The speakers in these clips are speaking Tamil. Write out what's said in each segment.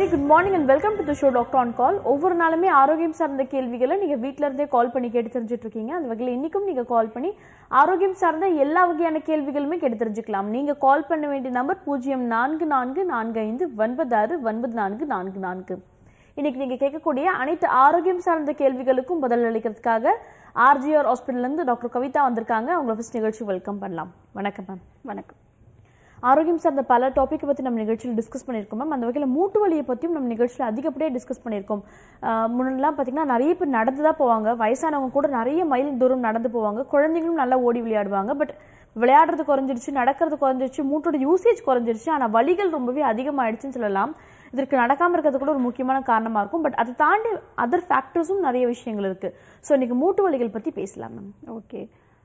Very good morning and welcome to the show doctor on call ஒவ்வொரு நாளுமே ஆரோக்கியம் சார்ந்த கேள்விகளை நீங்க வீட்ல இருந்தே கால் பண்ணி கேட்டு தெரிஞ்சுட்டு இருக்கீங்க அந்த வகையில் இன்னைக்கும் நீங்க கால் பண்ணி ஆரோக்கியம் சார்ந்த எல்லா வகையான கேள்விகளுமே கேட்டு தெரிஞ்சுக்கலாம் நீங்க கால் பண்ண வேண்டிய நம்பர் பூஜ்ஜியம் நான்கு நான்கு நான்கு ஐந்து ஒன்பது ஆறு ஒன்பது நான்கு நான்கு நான்கு இன்னைக்கு நீங்க கேட்கக்கூடிய அனைத்து ஆரோக்கியம் சார்ந்த கேள்விகளுக்கும் பதில் அளிக்கிறதுக்காக ஆர்ஜிஆர் ஹாஸ்பிட்டல்ல இருந்து டாக்டர் கவிதா வந்திருக்காங்க அவங்களை ஃபர்ஸ்ட் நிகழ்ச்சி வெல்கம் பண்ணலாம் வணக்கம் மேம் வணக்கம் ஆரோக்கியம் சார்ந்த பல டாபிக் பற்றி நம்ம நிகழ்ச்சியில் டிஸ்கஸ் பண்ணியிருக்கோம் மேம் அந்த வகையில் மூட்டு வலியை பற்றியும் நம்ம நிகழ்ச்சியில் அதிகப்படியாக டிஸ்கஸ் பண்ணியிருக்கோம் ஆஹ் முன்னெல்லாம் பார்த்தீங்கன்னா நிறைய பேர் நடந்து தான் போவாங்க வயசானவங்க கூட நிறைய மைல் தூரம் நடந்து போவாங்க குழந்தைங்களும் நல்லா ஓடி விளையாடுவாங்க பட் விளையாடுறது குறைஞ்சிருச்சு நடக்கிறது குறைஞ்சிருச்சு மூட்டோட யூசேஜ் குறைஞ்சிருச்சு ஆனால் வலிகள் ரொம்பவே அதிகமாயிடுச்சுன்னு சொல்லலாம் இதற்கு நடக்காம இருக்கிறது கூட ஒரு முக்கியமான காரணமா இருக்கும் பட் அதை தாண்டி அதர் ஃபேக்டர்ஸும் நிறைய விஷயங்கள் இருக்கு ஸோ இன்னைக்கு மூட்டு வலிகள் பற்றி பேசலாம் மேம் ஓகே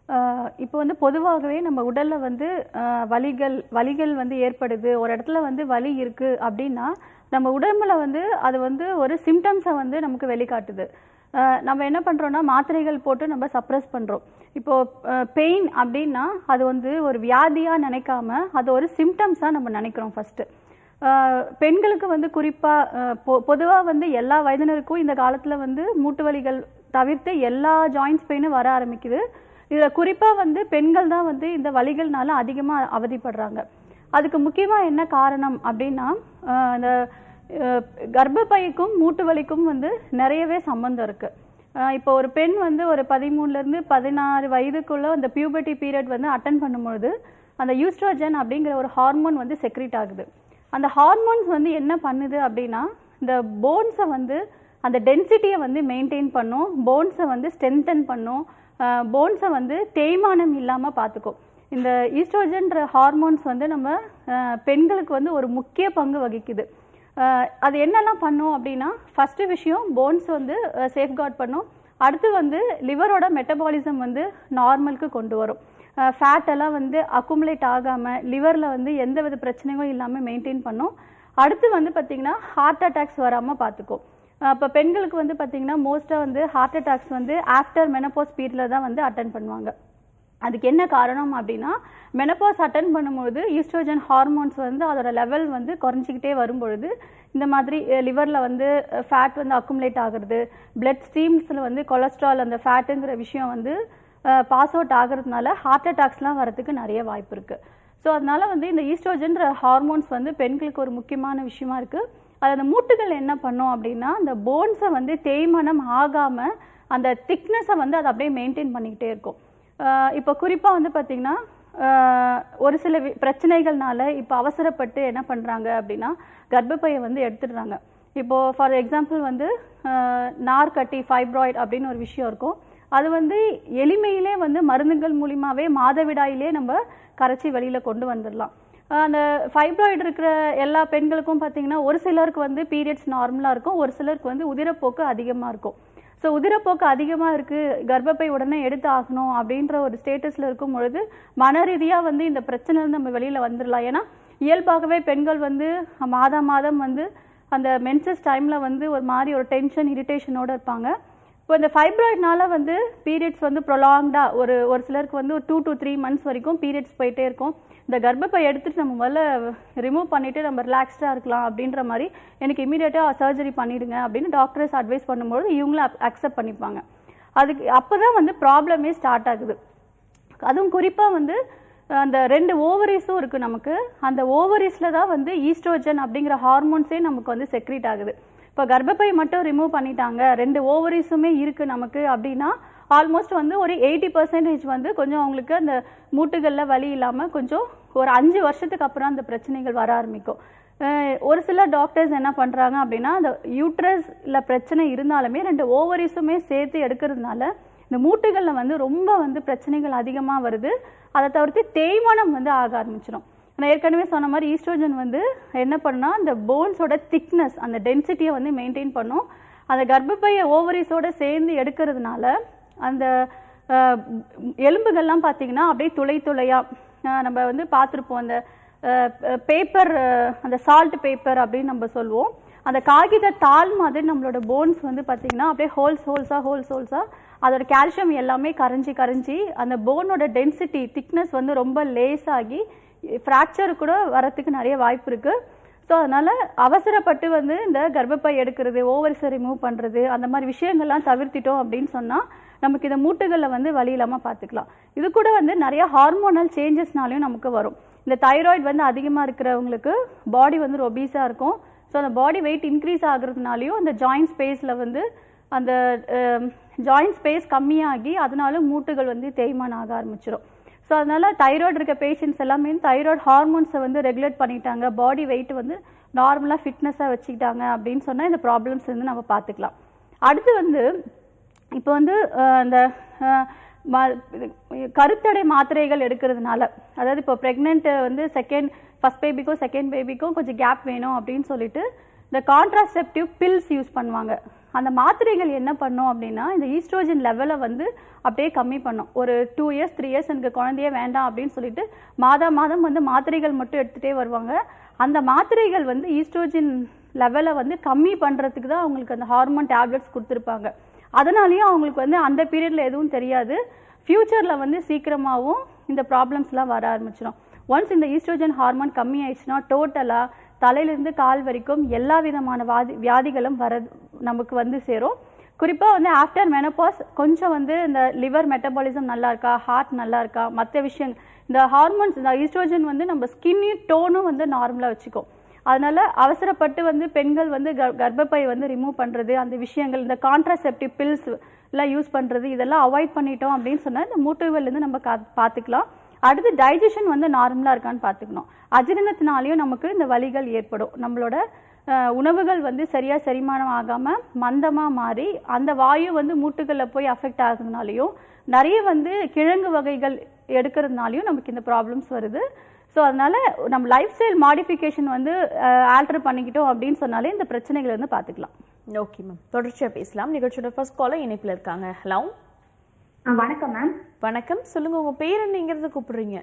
இப்போ வந்து பொதுவாகவே நம்ம உடல்ல வந்து ஆஹ், வலிகள் வலிகள் வந்து ஏற்படுது ஒரு இடத்துல வந்து வலி இருக்கு அப்படின்னா நம்ம உடம்புல வந்து அது வந்து ஒரு சிம்டம்ஸை வந்து நமக்கு வெளிக்காட்டுது ஆஹ், நம்ம என்ன பண்றோம்னா மாத்திரைகள் போட்டு நம்ம சப்ரஸ் பண்றோம் இப்போ பெயின் அப்படின்னா அது வந்து ஒரு வியாதியா நினைக்காம அது ஒரு சிம்டம்ஸா நம்ம நினைக்கிறோம் ஃபர்ஸ்ட் ஆஹ் பெண்களுக்கு வந்து குறிப்பா ஆஹ் பொ- பொதுவா வந்து எல்லா வயதினருக்கும் இந்த காலத்துல வந்து மூட்டு வலிகள் தவிர்த்து எல்லா ஜாயின்ஸ் பெயினும் வர ஆரம்பிக்குது இதுல குறிப்பா வந்து பெண்கள் தான் வந்து இந்த வலிகள்னால அதிகமா அவதிப்படுறாங்க அதுக்கு முக்கியமா என்ன காரணம் அப்படின்னா ஆஹ் இந்த ஆஹ் கர்ப்பப்பைக்கும் மூட்டு வலிக்கும் வந்து நிறையவே சம்பந்தம் இருக்கு ஆஹ் இப்போ ஒரு பெண் வந்து ஒரு பதிமூணுல இருந்து பதினாறு வயதுக்குள்ள அந்த பியூபர்ட்டி பீரியட் வந்து அட்டன் பண்ணும்பொழுது அந்த யூஸ்ட்ரோஜன் அப்படிங்கிற ஒரு ஹார்மோன் வந்து செக்ரீட் ஆகுது அந்த ஹார்மோன்ஸ் வந்து என்ன பண்ணுது அப்படின்னா இந்த போன்ஸை வந்து அந்த டென்சிட்டியை வந்து மெயின்டைன் பண்ணும் போன்ஸை வந்து ஸ்ட்ரென்தன் பண்ணும் போன்ஸை வந்து தேய்மானம் இல்லாமல் பார்த்துக்கும் இந்த ஈஸ்ட்ரோஜன்ற ஹார்மோன்ஸ் வந்து நம்ம அஹ், பெண்களுக்கு வந்து ஒரு முக்கிய பங்கு வகிக்குது அஹ், அது என்னெல்லாம் பண்ணும் அப்படின்னா ஃபர்ஸ்ட் விஷயம் போன்ஸ் வந்து சேஃப்கார்ட் பண்ணும் அடுத்து வந்து லிவரோட மெட்டபாலிசம் வந்து நார்மலுக்கு கொண்டு வரும் ஃபேட் எல்லாம் வந்து அக்குமுலேட் ஆகாமல் லிவரில் வந்து எந்த வித பிரச்சனையும் இல்லாமல் மெயின்டைன் பண்ணும் அடுத்து வந்து பார்த்தீங்கன்னா ஹார்ட் அட்டாக்ஸ் வராமல் பார்த்துக்கும் அப்போ பெண்களுக்கு வந்து பார்த்தீங்கன்னா மோஸ்ட்டாக வந்து ஹார்ட் அட்டாக்ஸ் வந்து ஆஃப்டர் மெனப்போஸ் பீரியடில் தான் வந்து அட்டன் பண்ணுவாங்க அதுக்கு என்ன காரணம் அப்படின்னா மெனப்பாஸ் அட்டன் பண்ணும்பொழுது ஈஸ்ட்ரோஜன் ஹார்மோன்ஸ் வந்து அதோட லெவல் வந்து குறைஞ்சிக்கிட்டே வரும்பொழுது இந்த மாதிரி லிவரில் வந்து ஃபேட் வந்து அக்குமுலேட் ஆகுறது பிளட் ஸ்ட்ரீம்ஸில் வந்து கொலஸ்ட்ரால் அந்த ஃபேட்டுங்கிற விஷயம் வந்து பாஸ் அவுட் ஆகுறதுனால ஹார்ட் அட்டாக்ஸ்லாம் வரதுக்கு நிறைய வாய்ப்பு இருக்கு ஸோ அதனால வந்து இந்த ஈஸ்ட்ரோஜன்ற ஹார்மோன்ஸ் வந்து பெண்களுக்கு ஒரு முக்கியமான விஷயமா இருக்கு அது அந்த மூட்டுகள் என்ன பண்ணும் அப்படின்னா அந்த போன்ஸை வந்து தேய்மானம் ஆகாம அந்த திக்னஸை வந்து அதை அப்படியே மெயின்டைன் பண்ணிக்கிட்டே இருக்கும் ஆஹ் இப்போ குறிப்பாக வந்து பார்த்தீங்கன்னா ஆஹ் ஒரு சில வி- பிரச்சனைகள்னால இப்போ அவசரப்பட்டு என்ன பண்ணுறாங்க அப்படின்னா கர்ப்பப்பையை வந்து எடுத்துடுறாங்க இப்போ ஃபார் எக்ஸாம்பிள் வந்து ஆஹ் நார்கட்டி ஃபைப்ராய்ட் அப்படின்னு ஒரு விஷயம் இருக்கும் அது வந்து எளிமையிலே வந்து மருந்துகள் மூலியமாவே மாதவிடாயிலே நம்ம கரைச்சி வெளியில கொண்டு வந்துடலாம் ஆஹ் அந்த ஃபைப்ராய்டு இருக்கிற எல்லா பெண்களுக்கும் பார்த்தீங்கன்னா ஒரு சிலருக்கு வந்து பீரியட்ஸ் நார்மலாக இருக்கும் ஒரு சிலருக்கு வந்து உதிரப்போக்கு அதிகமாக இருக்கும் ஸோ உதிரப்போக்கு அதிகமாக இருக்கு கர்ப்பப்பை உடனே எடுத்து ஆகணும் அப்படின்ற ஒரு ஸ்டேட்டஸில் இருக்கும் பொழுது மன ரீதியாக வந்து இந்த பிரச்சனையில நம்ம வெளியில் வந்துடலாம் ஏன்னா இயல்பாகவே பெண்கள் வந்து மாதம் மாதம் வந்து அந்த மென்சஸ் டைமில் வந்து ஒரு மாதிரி ஒரு டென்ஷன் இரிட்டேஷனோட இருப்பாங்க இப்போ இந்த ஃபைப்ராய்ட்னால வந்து பீரியட்ஸ் வந்து ப்ரொலாங்டா ஒரு ஒரு சிலருக்கு வந்து ஒரு டூ to த்ரீ மந்த்ஸ் வரைக்கும் பீரியட்ஸ் போயிட்டே இருக்கும் இந்த கர்ப்பப்பை எடுத்துட்டு நம்ம முதல்ல ரிமூவ் பண்ணிட்டு நம்ம ரிலாக்ஸ்டாக இருக்கலாம் அப்படின்ற மாதிரி எனக்கு இமீடியட்டாக சர்ஜரி பண்ணிடுங்க அப்படின்னு டாக்டர்ஸ் அட்வைஸ் பண்ணும்போது இவங்களும் அக்செப்ட் பண்ணிப்பாங்க அதுக்கு அப்பதான் வந்து ப்ராப்ளமே ஸ்டார்ட் ஆகுது அதுவும் குறிப்பாக வந்து அஹ், அந்த ரெண்டு ஓவரிஸும் இருக்கு நமக்கு அந்த ஓவரிஸில் தான் வந்து ஈஸ்ட்ரோஜன் அப்படிங்கிற ஹார்மோன்ஸே நமக்கு வந்து செக்ரீட் ஆகுது இப்போ கர்ப்பப்பை மட்டும் ரிமூவ் பண்ணிட்டாங்க ரெண்டு ஓவரிஸுமே இருக்கு நமக்கு அப்படின்னா ஆல்மோஸ்ட் வந்து ஒரு எயிட்டி பர்சன்டேஜ் வந்து கொஞ்சம் அவங்களுக்கு அந்த மூட்டுகளில் வலி இல்லாமல் கொஞ்சம் ஒரு அஞ்சு வருஷத்துக்கு அப்புறம் அந்த பிரச்சனைகள் வர ஆரம்பிக்கும் அஹ், ஒரு சில டாக்டர்ஸ் என்ன பண்றாங்க அப்படின்னா அந்த யூட்ரஸ்ல பிரச்சனை இருந்தாலுமே ரெண்டு ஓவரிஸுமே சேர்த்து எடுக்கிறதுனால இந்த மூட்டுகளில் வந்து ரொம்ப வந்து பிரச்சனைகள் அதிகமாக வருது அதை தவிர்த்து தேய்மானம் வந்து ஆக ஆரம்பிச்சிடும் நான் ஏற்கனவே சொன்ன மாதிரி ஈஸ்ட்ரோஜன் வந்து என்ன பண்ணா அந்த போன்ஸோட திக்னஸ் அந்த டென்சிட்டியை வந்து மெயின்டைன் பண்ணும் அந்த கர்ப்பப்பைய ஓவரிஸோட சேர்ந்து எடுக்கிறதுனால அந்த அஹ், எலும்புகள்லாம் பார்த்தீங்கன்னா அப்படியே துளை துளையா அஹ், நம்ம வந்து பார்த்துருப்போம் அந்த பேப்பர் அந்த சால்ட் பேப்பர் அப்படின்னு நம்ம சொல்லுவோம் அந்த காகித தாள் மாதிரி நம்மளோட போன்ஸ் வந்து பார்த்தீங்கன்னா அப்படியே ஹோல்ஸ் ஹோல்ஸா ஹோல்ஸ் ஹோல்ஸா அதோட கால்சியம் எல்லாமே கரைஞ்சி கரைஞ்சி அந்த போனோட டென்சிட்டி திக்னஸ் வந்து ரொம்ப லேஸ் ஆகி ஃப்ராக்சர் கூட வரத்துக்கு நிறைய வாய்ப்பு இருக்கு ஸோ அதனால அவசரப்பட்டு வந்து இந்த கர்ப்பப்பை எடுக்கிறது ஓவரிஸை ரிமூவ் பண்ணுறது அந்த மாதிரி விஷயங்கள்லாம் தவிர்த்திட்டோம் அப்படின்னு சொன்னால் நமக்கு இந்த மூட்டுகளில் வந்து வலி இல்லாமல் பார்த்துக்கலாம் இது கூட வந்து நிறைய ஹார்மோனல் சேஞ்சஸ்னாலையும் நமக்கு வரும் இந்த தைராய்டு வந்து அதிகமாக இருக்கிறவங்களுக்கு பாடி வந்து ஒபீஸாக இருக்கும் ஸோ அந்த பாடி வெயிட் இன்க்ரீஸ் ஆகுறதுனாலையும் அந்த ஜாயிண்ட் ஸ்பேஸில் வந்து அந்த ஜாயிண்ட் ஸ்பேஸ் கம்மியாகி அதனால மூட்டுகள் வந்து தேய்மானம் ஆக ஆரம்பிச்சிடும் ஸோ அதனால தைராய்டு இருக்க பேஷண்ட்ஸ் எல்லாமே தைராய்டு ஹார்மோன்ஸை வந்து ரெகுலேட் பண்ணிட்டாங்க பாடி வெயிட் வந்து நார்மலாக ஃபிட்னஸாக வச்சுக்கிட்டாங்க அப்படின்னு சொன்னால் இந்த ப்ராப்ளம்ஸ் வந்து நம்ம பார்த்துக்கலாம் அடுத்து வந்து இப்போ வந்து அஹ், இந்த அஹ், ம- இது, கருத்தடை மாத்திரைகள் எடுக்கிறதுனால அதாவது இப்போ ப்ரெக்னென்ட் வந்து செகண்ட் ஃபர்ஸ்ட் பேபிக்கும் செகண்ட் பேபிக்கும் கொஞ்சம் கேப் வேணும் அப்படின்னு சொல்லிட்டு இந்த கான்ட்ராசெப்டிவ் பில்ஸ் யூஸ் பண்ணுவாங்க அந்த மாத்திரைகள் என்ன பண்ணும் அப்படின்னா இந்த ஈஸ்ட்ரோஜன் லெவலை வந்து அப்படியே கம்மி பண்ணும் ஒரு டூ இயர்ஸ் த்ரீ இயர்ஸ் எனக்கு குழந்தையே வேண்டாம் அப்படின்னு சொல்லிட்டு மாதம் மாதம் வந்து மாத்திரைகள் மட்டும் எடுத்துகிட்டே வருவாங்க அந்த மாத்திரைகள் வந்து ஈஸ்ட்ரோஜன் லெவலை வந்து கம்மி பண்ணுறதுக்கு தான் அவங்களுக்கு அந்த ஹார்மோன் டேப்லெட்ஸ் கொடுத்துருப்பாங்க அதனாலேயும் அவங்களுக்கு வந்து அந்த பீரியடில் எதுவும் தெரியாது ஃப்யூச்சரில் வந்து சீக்கிரமாகவும் இந்த ப்ராப்ளம்ஸ்லாம் வர ஆரம்பிச்சிடும் ஒன்ஸ் இந்த ஈஸ்ட்ரோஜன் ஹார்மோன் கம்மி ஆயிடுச்சுன்னா டோட்டலாக தலையிலேருந்து கால் வரைக்கும் எல்லா விதமான வாதி வியாதிகளும் வர நமக்கு வந்து சேரும் குறிப்பாக வந்து ஆஃப்டர் மெனபாஸ் கொஞ்சம் வந்து இந்த லிவர் மெட்டபாலிசம் நல்லா இருக்கா ஹார்ட் நல்லா இருக்கா மற்ற விஷயம் இந்த ஹார்மோன்ஸ் இந்த ஈஸ்ட்ரோஜன் வந்து நம்ம ஸ்கின்னையும் டோனும் வந்து நார்மலாக வச்சுக்கும் அதனால அவசரப்பட்டு வந்து பெண்கள் வந்து கர்- கர்ப்பப்பை வந்து ரிமூவ் பண்றது அந்த விஷயங்கள் இந்த கான்ட்ராசெப்டிவ் பில்ஸ் எல்லாம் யூஸ் பண்றது இதெல்லாம் அவாய்ட் பண்ணிட்டோம் அப்படின்னு சொன்னா இந்த மூட்டுகள் இருந்து நம்ம கா- பார்த்துக்கலாம் அடுத்து டைஜஷன் வந்து நார்மலா இருக்கான்னு பார்த்துக்கணும் அஜீரணத்தினாலையும் நமக்கு இந்த வலிகள் ஏற்படும் நம்மளோட அஹ், உணவுகள் வந்து சரியா செரிமானம் ஆகாம மந்தமா மாறி அந்த வாயு வந்து மூட்டுகள்ல போய் அஃபெக்ட் ஆகுறதுனாலையும் நிறைய வந்து கிழங்கு வகைகள் எடுக்கிறதுனாலையும் நமக்கு இந்த ப்ராப்ளம்ஸ் வருது ஸோ அதனால நம்ம லைஃப் ஸ்டைல் மாடிஃபிகேஷன் வந்து ஆல்டர் பண்ணிக்கிட்டோம் அப்படின்னு சொன்னாலே இந்த பிரச்சனைகளை வந்து பார்த்துக்கலாம் ஓகே மேம் தொடர்ச்சியா பேசலாம் நிகழ்ச்சியோட ஃபர்ஸ்ட் காலர் இணைப்புல இருக்காங்க ஹலோ ஆ, வணக்கம் மேம் வணக்கம் சொல்லுங்க உங்க பேர் என்ன எங்க இருந்து கூப்பிடுறீங்க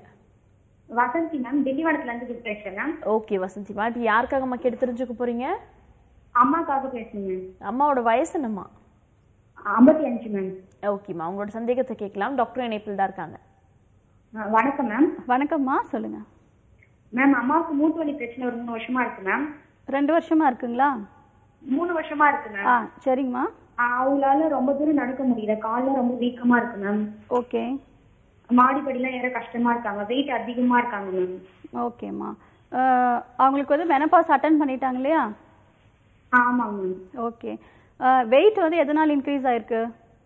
வசந்தி மேம் திண்டிவனத்துல இருந்து பேசுறேன் மேம் ஓகே வசந்திமா இப்போ யாருக்காகம்மா கேட்டு தெரிஞ்சுக்க போறீங்க அம்மாக்காக பேசுறேன் மேம் அம்மாவோட வயசு என்னம்மா ஐம்பத்தி அஞ்சு மேம் ஓகேம்மா உங்களோட சந்தேகத்தை கேட்கலாம் டாக்டர் இணைப்பில் தான் இருக்காங்க ஆ, வணக்கம் மேம் வணக்கம்மா சொல்லுங்க மேம் அம்மாவுக்கு மூட்டு வலி பிரச்சனை ஒரு மூணு வருஷமா இருக்கு மேம் ரெண்டு வருஷமா இருக்குங்களா மூணு வருஷமா இருக்கு மேம் ஆ சரிங்கம்மா ஆ, அவங்களால ரொம்ப தூரம் நடக்க முடியல கால்ல ரொம்ப வீக்கமா இருக்கு மேம் ஓகே மாடிப்படிலாம் ஏற கஷ்டமா இருக்காங்க வெயிட் அதிகமா இருக்காங்க மேம் ஓகேம்மா அஹ், அவங்களுக்கு வந்து மெனபாஸ் அட்டன் பண்ணிட்டாங்க இல்லையா ஆ, ஆமாங்க மேம் ஓகே வெயிட் வந்து எதனால் இன்க்ரீஸ் ஆயிருக்கு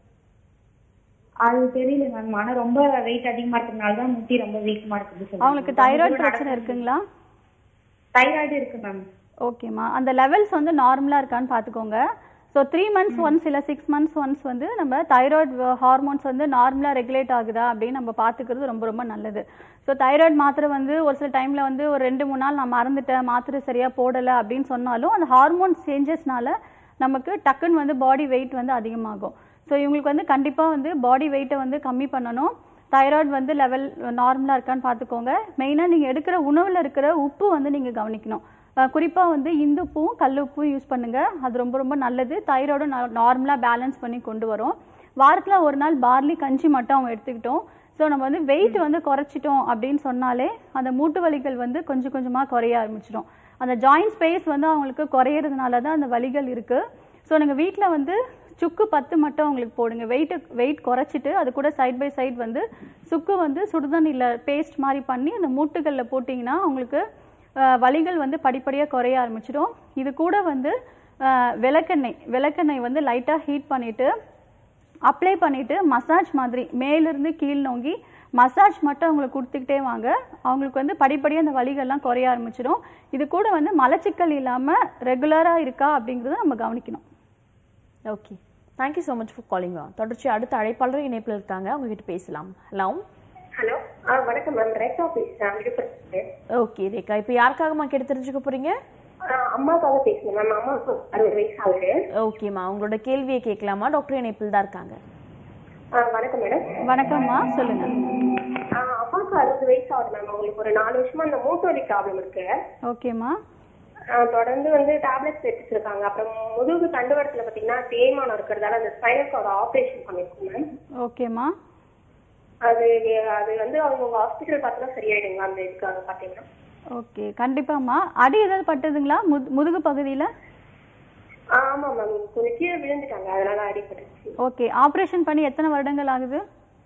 அது தெரியல மேம் ஆனா ரொம்ப வெயிட் அதிகமா இருக்கிறதுனால தான் முட்டி ரொம்ப வீக்கமா இருக்குது அவங்களுக்கு தைராய்டு பிரச்சனை இருக்குங்களா தைராய்டு இருக்கு மேம் ஓகேம்மா அந்த லெவல்ஸ் வந்து நார்மலாக இருக்கான்னு பார்த்துக்கோங்க ஸோ த்ரீ மந்த்ஸ் ஒன்ஸ் இல்லை சிக்ஸ் மந்த்ஸ் ஒன்ஸ் வந்து நம்ம தைராய்டு ஹார்மோன்ஸ் வந்து நார்மலாக ரெகுலேட் ஆகுதா அப்படின்னு நம்ம பார்த்துக்கிறது ரொம்ப ரொம்ப நல்லது ஸோ தைராய்டு மாத்திரை வந்து ஒரு சில டைமில் வந்து ஒரு ரெண்டு மூணு நாள் நான் மறந்துட்டேன் மாத்திரை சரியாக போடலை அப்படின்னு சொன்னாலும் அந்த ஹார்மோன் சேஞ்சஸ்னால நமக்கு டக்குன்னு வந்து பாடி வெயிட் வந்து அதிகமாகும் ஸோ இவங்களுக்கு வந்து கண்டிப்பாக வந்து பாடி வெயிட்டை வந்து கம்மி பண்ணணும் தைராய்டு வந்து லெவல் நார்மலாக இருக்கான்னு பார்த்துக்கோங்க மெயினாக நீங்கள் எடுக்கிற உணவில் இருக்கிற உப்பு வந்து நீங்கள் கவனிக்கணும் குறிப்பாக வந்து இந்துப்பும் கல்லுப்பும் யூஸ் பண்ணுங்க அது ரொம்ப ரொம்ப நல்லது தைராய்டும் நார்மலாக பேலன்ஸ் பண்ணி கொண்டு வரும் வாரத்தில் ஒரு நாள் பார்லி கஞ்சி மட்டும் அவங்க எடுத்துக்கிட்டோம் ஸோ நம்ம வந்து வெயிட் வந்து குறைச்சிட்டோம் அப்படின்னு சொன்னாலே அந்த மூட்டு வலிகள் வந்து கொஞ்சம் கொஞ்சமாக குறைய ஆரம்பிச்சிடும் அந்த ஜாயிண்ட் ஸ்பேஸ் வந்து அவங்களுக்கு குறையிறதுனால தான் அந்த வலிகள் இருக்குது ஸோ நீங்கள் வீட்டில் வந்து சுக்கு பத்து மட்டும் அவங்களுக்கு போடுங்க வெயிட் வெயிட் குறைச்சிட்டு அது கூட சைட் பை சைடு வந்து சுக்கு வந்து சுடுதண்ணியில் பேஸ்ட் மாதிரி பண்ணி அந்த மூட்டுகளில் போட்டிங்கன்னா அவங்களுக்கு அஹ், வலிகள் வந்து படிப்படியாக குறைய ஆரம்பிச்சிடும் இது கூட வந்து அஹ், விளக்கெண்ணெய் விளக்கெண்ணெய் வந்து லைட்டாக ஹீட் பண்ணிவிட்டு அப்ளை பண்ணிவிட்டு மசாஜ் மாதிரி மேலிருந்து கீழ் நோங்கி மசாஜ் மட்டும் அவங்களுக்கு கொடுத்துக்கிட்டே வாங்க அவங்களுக்கு வந்து படிப்படியாக அந்த வலிகள்லாம் குறைய ஆரம்பிச்சிடும் இது கூட வந்து மலச்சிக்கல் இல்லாமல் ரெகுலராக இருக்கா அப்படிங்கிறத நம்ம கவனிக்கணும் okay thank you so much for calling தொடர்ச்சி அடுத்த அழைப்பாளர் இணைப்பில் இருக்காங்க அவங்க கிட்ட பேசலாம் ஹலோ ஹலோ ஆ வணக்கம் மேம் ரேகா பேசுறேன் விழுப்புரத்துலேருந்து. ஓகே ரேகா இப்போ யாருக்காகம்மா கேட்டு தெரிஞ்சுக்க போறீங்க ஆ அம்மாக்காக பேசுறேன் மேம் அம்மாவுக்கு அறுபது வயசு ஆகுது ஓகேம்மா உங்களோட கேள்வியை கேட்கலாமா டாக்டர் இணைப்பில் தான் இருக்காங்க ஆ வணக்கம் மேடம் வணக்கம்மா சொல்லுங்க ஆ அம்மாவுக்கு அறுபது வயசு ஆகுது மேம் அவங்களுக்கு ஒரு நாலு வருஷமா அந்த மூட்டு வலி ப்ராப்ளம் இருக்கு ஓகேம்மா ஆ, தொடர்ந்து வந்து டேப்லெட்ஸ் எடுத்துட்டு இருக்காங்க அப்புறம் முதுகு தண்டுவடத்துல பாத்தீங்கன்னா தேய்மானம் இருக்கிறதால அந்த ஸ்பைனல் கார்டு ஆப்ரேஷன் பண்ணிருக்கோம் மேம் ஓகேம்மா அது அது வந்து அவங்க ஹாஸ்பிட்டல் பார்த்தா சரியாயிடுங்க அந்த இதுக்காக பாத்தீங்கன்னா ஓகே கண்டிப்பாம்மா அடி ஏதாவது பட்டதுங்களா முது முதுகு பகுதியில் ஆமா மேம் கொஞ்சம் கீழே விழுந்துட்டாங்க அதனால அடிபட்டுச்சு ஓகே ஆப்ரேஷன் பண்ணி எத்தனை வருடங்கள் ஆகுது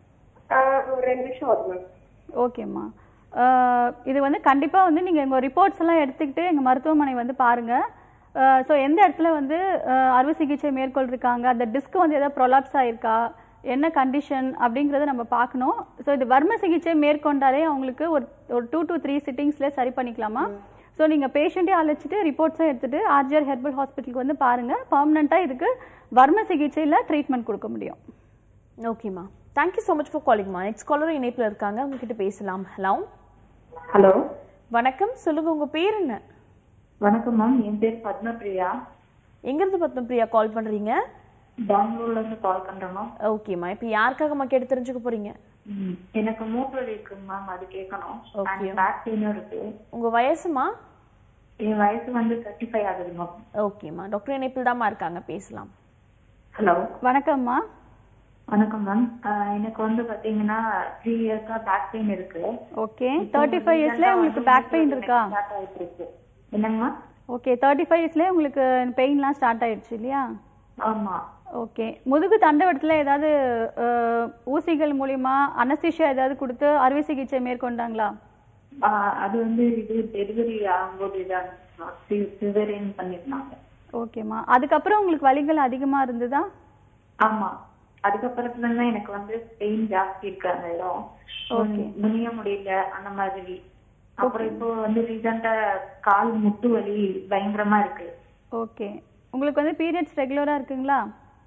ஆஹ் ஒரு ரெண்டு நிமிஷம் ஆகுது மேம் ஓகேம்மா அஹ் இது வந்து கண்டிப்பாக வந்து நீங்கள் எங்கள் ரிப்போர்ட்ஸ் எல்லாம் எடுத்துக்கிட்டு எங்கள் மருத்துவமனை வந்து பாருங்கள் ஸோ எந்த இடத்துல வந்து அஹ், அறுவை சிகிச்சை மேற்கொள்ளிருக்காங்க அந்த டிஸ்க் வந்து ஏதாவது ப்ரொலாப்ஸ் ஆயிருக்கா என்ன கண்டிஷன் அப்படிங்கிறத நம்ம பார்க்கணும் ஸோ இது வர்ம சிகிச்சை மேற்கொண்டாலே அவங்களுக்கு ஒரு ஒரு டூ டு த்ரீ சிட்டிங்ஸ்லேயே சரி பண்ணிக்கலாமா ஸோ நீங்கள் பேஷண்ட்டே அழைச்சிட்டு ரிப்போர்ட்ஸும் எடுத்துட்டு ஆர்ஜிஆர் ஹெர்பல் ஹாஸ்பிட்டலுக்கு வந்து பாருங்கள் பர்மனெண்ட்டாக இதுக்கு வர்ம சிகிச்சையில் ட்ரீட்மெண்ட் கொடுக்க முடியும் ஓகேம்மா தேங்க்யூ ஸோ மச் ஃபார் காலிங்மா நெக்ஸ்ட் காலரும் இணைப்பில் இருக்காங்க உங்ககிட்ட பேசலாம் ஹலோ ஹலோ வணக்கம் சொல்லுங்க உங்க பேர் என்ன வணக்கம் மேம் என் பேர் பத்மபிரியா எங்கிருந்து பத்ம பிரியா கால் பண்றீங்க பெங்களூர்ல இருந்து கால் பண்றேன் மேம் ஓகேம்மா இப்போ யாருக்காகம்மா கேட்டு தெரிஞ்சுக்க போறீங்க ம், எனக்கு மூட்டு வலி இருக்குங்க மேம் அது கேட்கணும் Okay. அண்ட் பேக் பெயினும் இருக்கு உங்க வயசுமா என் வயசு வந்து தேர்ட்டி ஃபைவ் ஆகுது மேம் ஓகேம்மா டாக்டர் இணைப்பில் தாம்மா இருக்காங்க பேசலாம் ஹலோ வணக்கம்மா வணக்கம் மேம் எனக்கு வந்து பாத்தீங்கன்னா த்ரீ இயர்ஸா பேக் பெயின் இருக்கு ஓகே தேர்ட்டி ஃபைவ் இயர்ஸ்லேயே உங்களுக்கு பேக் பெயின் இருக்கா ஸ்டார்ட் ஆயிட்டு இருக்கு என்னங்கம்மா ஓகே தேர்ட்டி ஃபைவ் இயர்ஸ்லேயே உங்களுக்கு பெயின்லாம் ஸ்டார்ட் ஆயிடுச்சு இல்லையா ஆமா ஓகே முதுகு தண்டவடத்தில் ஏதாவது அஹ், ஊசிகள் மூலியமா அனஸ்தீஷியா ஏதாவது கொடுத்து அறுவை சிகிச்சை மேற்கொண்டாங்களா ஆ, அது வந்து இது டெலிவரி ஆகும்போது இதான் சிசரியன் பண்ணிருந்தாங்க ஓகேம்மா அதுக்கப்புறம் உங்களுக்கு வலிகள் அதிகமாக இருந்ததா ஆமா அதுக்கப்புறத்துல இருந்து எனக்கு வந்து பெயின் ஜாஸ்தி இருக்கு அந்த இடம் முனிய முடியல அந்த மாதிரி அப்புறம் இப்போ வந்து ரீசெண்டா கால் முட்டு வலி பயங்கரமா இருக்கு ஓகே உங்களுக்கு வந்து பீரியட்ஸ் ரெகுலராக இருக்குங்களா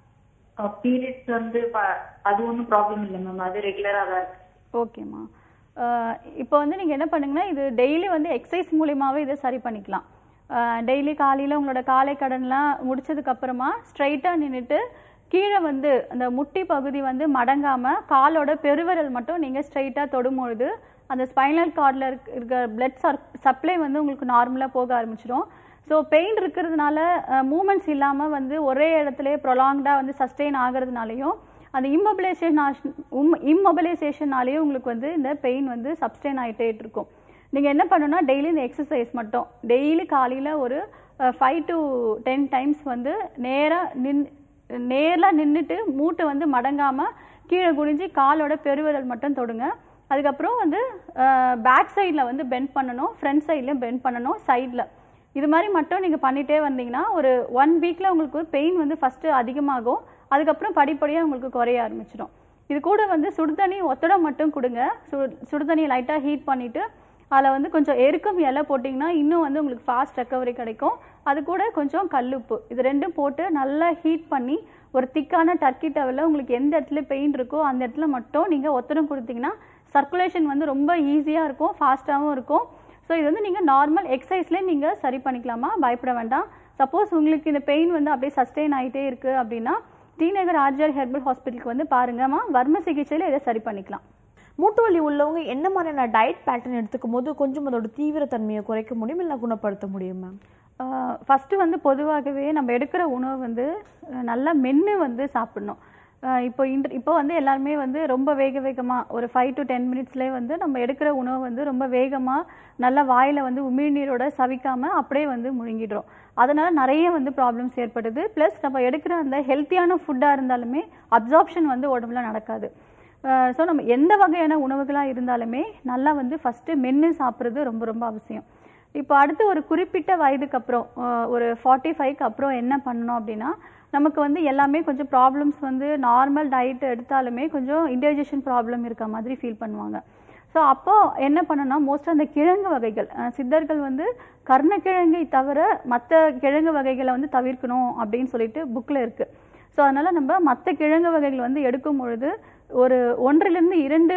பீரியட்ஸ் வந்து ப- அது ஒன்றும் ப்ராப்ளம் இல்லை மேம் அது ரெகுலரா தான் இருக்கு ஓகேம்மா அஹ், இப்போ வந்து நீங்கள் என்ன பண்ணுங்கன்னா இது டெய்லி வந்து எக்ஸசைஸ் மூலியமாவே இதை சரி பண்ணிக்கலாம் டெய்லி காலையில் உங்களோட காலை கடன்லாம் முடிச்சதுக்கு அப்புறமா ஸ்ட்ரைட்டாக நின்றுட்டு கீழே வந்து அந்த முட்டி பகுதி வந்து மடங்காமல் காலோட பெருவிரல் மட்டும் நீங்கள் ஸ்ட்ரைட்டாக தொடும்பொழுது அந்த ஸ்பைனல் கார்டில் இருக்க பிளட் சப்ளை வந்து உங்களுக்கு நார்மலாக போக ஆரம்பிச்சிடும் ஸோ பெயின் இருக்கிறதுனால மூமெண்ட்ஸ் இல்லாமல் வந்து ஒரே இடத்துல ப்ரொலாங்டாக வந்து சஸ்டெயின் ஆகிறதுனாலையும் அந்த இம்மொபிலைசேஷன் இம்மொபிலைசேஷனாலேயும் உங்களுக்கு வந்து இந்த பெயின் வந்து சப்ஸ்டெயின் ஆகிட்டே இருக்கும் நீங்கள் என்ன பண்ணணும்னா டெய்லி இந்த எக்ஸசைஸ் மட்டும் டெய்லி காலையில் ஒரு ஃபைவ் டு டென் டைம்ஸ் வந்து நேராக நின் நேரில் நின்றுட்டு மூட்டை வந்து மடங்காமல் கீழே குனிஞ்சு காலோட பெருவிரல் மட்டும் தொடுங்க அதுக்கப்புறம் வந்து பேக் சைடில் வந்து பெண்ட் பண்ணணும் ஃப்ரண்ட் சைட்லையும் பெண்ட் பண்ணணும் சைடில் இது மாதிரி மட்டும் நீங்கள் பண்ணிகிட்டே வந்தீங்கன்னா ஒரு ஒன் வீக்கில் உங்களுக்கு பெயின் வந்து ஃபஸ்ட்டு அதிகமாகும் அதுக்கப்புறம் படிப்படியாக உங்களுக்கு குறைய ஆரம்பிச்சிடும் இது கூட வந்து சுடுதண்ணி ஒத்தடம் மட்டும் கொடுங்க சு சுடுதண்ணி லைட்டாக ஹீட் பண்ணிவிட்டு அதில் வந்து கொஞ்சம் எருக்கம் இலை போட்டிங்கன்னா இன்னும் வந்து உங்களுக்கு ஃபாஸ்ட் ரெக்கவரி கிடைக்கும் அது கூட கொஞ்சம் கல்லுப்பு இது ரெண்டும் போட்டு நல்லா ஹீட் பண்ணி ஒரு திக்கான டர்க்கி டவலில் உங்களுக்கு எந்த இடத்துல பெயின் இருக்கோ அந்த இடத்துல மட்டும் நீங்கள் ஒத்தடம் கொடுத்தீங்கன்னா சர்க்குலேஷன் வந்து ரொம்ப ஈஸியாக இருக்கும் ஃபாஸ்ட்டாகவும் இருக்கும் ஸோ இது வந்து நீங்கள் நார்மல் எக்ஸசைஸ்லேயே நீங்கள் சரி பண்ணிக்கலாமா பயப்பட வேண்டாம் சப்போஸ் உங்களுக்கு இந்த பெயின் வந்து அப்படியே சஸ்டெயின் ஆகிட்டே இருக்குது அப்படின்னா டி நகர் ஆர்ஜிஆர் ஹெர்பல் ஹாஸ்பிட்டலுக்கு வந்து பாருங்கம்மா வர்ம சிகிச்சையில் இதை சரி பண்ணிக்கலாம் மூட்டு வலி உள்ளவங்க என்ன மாதிரியான டயட் பேட்டர்ன் எடுத்துக்கும் போது கொஞ்சம் அதோட தீவிரத்தன்மையை குறைக்க முடியும் இல்லை குணப்படுத்த முடியும் மேம் ஃபஸ்ட்டு வந்து பொதுவாகவே நம்ம எடுக்கிற உணவு வந்து அஹ், நல்லா மென்று வந்து சாப்பிடணும் அஹ், இப்போ இன்று இப்போ வந்து எல்லாருமே வந்து ரொம்ப வேக வேகமாக ஒரு ஃபைவ் டு டென் மினிட்ஸ்லேயே வந்து நம்ம எடுக்கிற உணவு வந்து ரொம்ப வேகமாக நல்லா வாயில் வந்து உமிழ்நீரோட சவிக்காமல் அப்படியே வந்து முழுங்கிடுறோம் அதனால நிறைய வந்து ப்ராப்ளம்ஸ் ஏற்படுது ப்ளஸ் நம்ம எடுக்கிற அந்த ஹெல்த்தியான ஃபுட்டாக இருந்தாலுமே அப்சார்ப்ஷன் வந்து உடம்புல நடக்காது ஸோ நம்ம எந்த வகையான உணவுகளாக இருந்தாலுமே நல்லா வந்து ஃபஸ்ட்டு மென்று சாப்பிட்றது ரொம்ப ரொம்ப அவசியம் இப்போ அடுத்து ஒரு குறிப்பிட்ட வயதுக்கு அப்புறம் அஹ், ஒரு ஃபார்ட்டி ஃபைவ்க்கு அப்புறம் என்ன பண்ணணும் அப்படின்னா நமக்கு வந்து எல்லாமே கொஞ்சம் ப்ராப்ளம்ஸ் வந்து நார்மல் டயட் எடுத்தாலுமே கொஞ்சம் இன்டைஜஷன் ப்ராப்ளம் இருக்க மாதிரி ஃபீல் பண்ணுவாங்க ஸோ அப்போ என்ன பண்ணணும்னா மோஸ்ட்டாக அந்த கிழங்கு வகைகள் அஹ், சித்தர்கள் வந்து கர்ணக்கிழங்கை தவிர மற்ற கிழங்கு வகைகளை வந்து தவிர்க்கணும் அப்படின்னு சொல்லிட்டு புக்கில் இருக்குது ஸோ அதனால் நம்ம மற்ற கிழங்கு வகைகள் வந்து எடுக்கும் பொழுது ஒரு ஒன்றிலிருந்து இரண்டு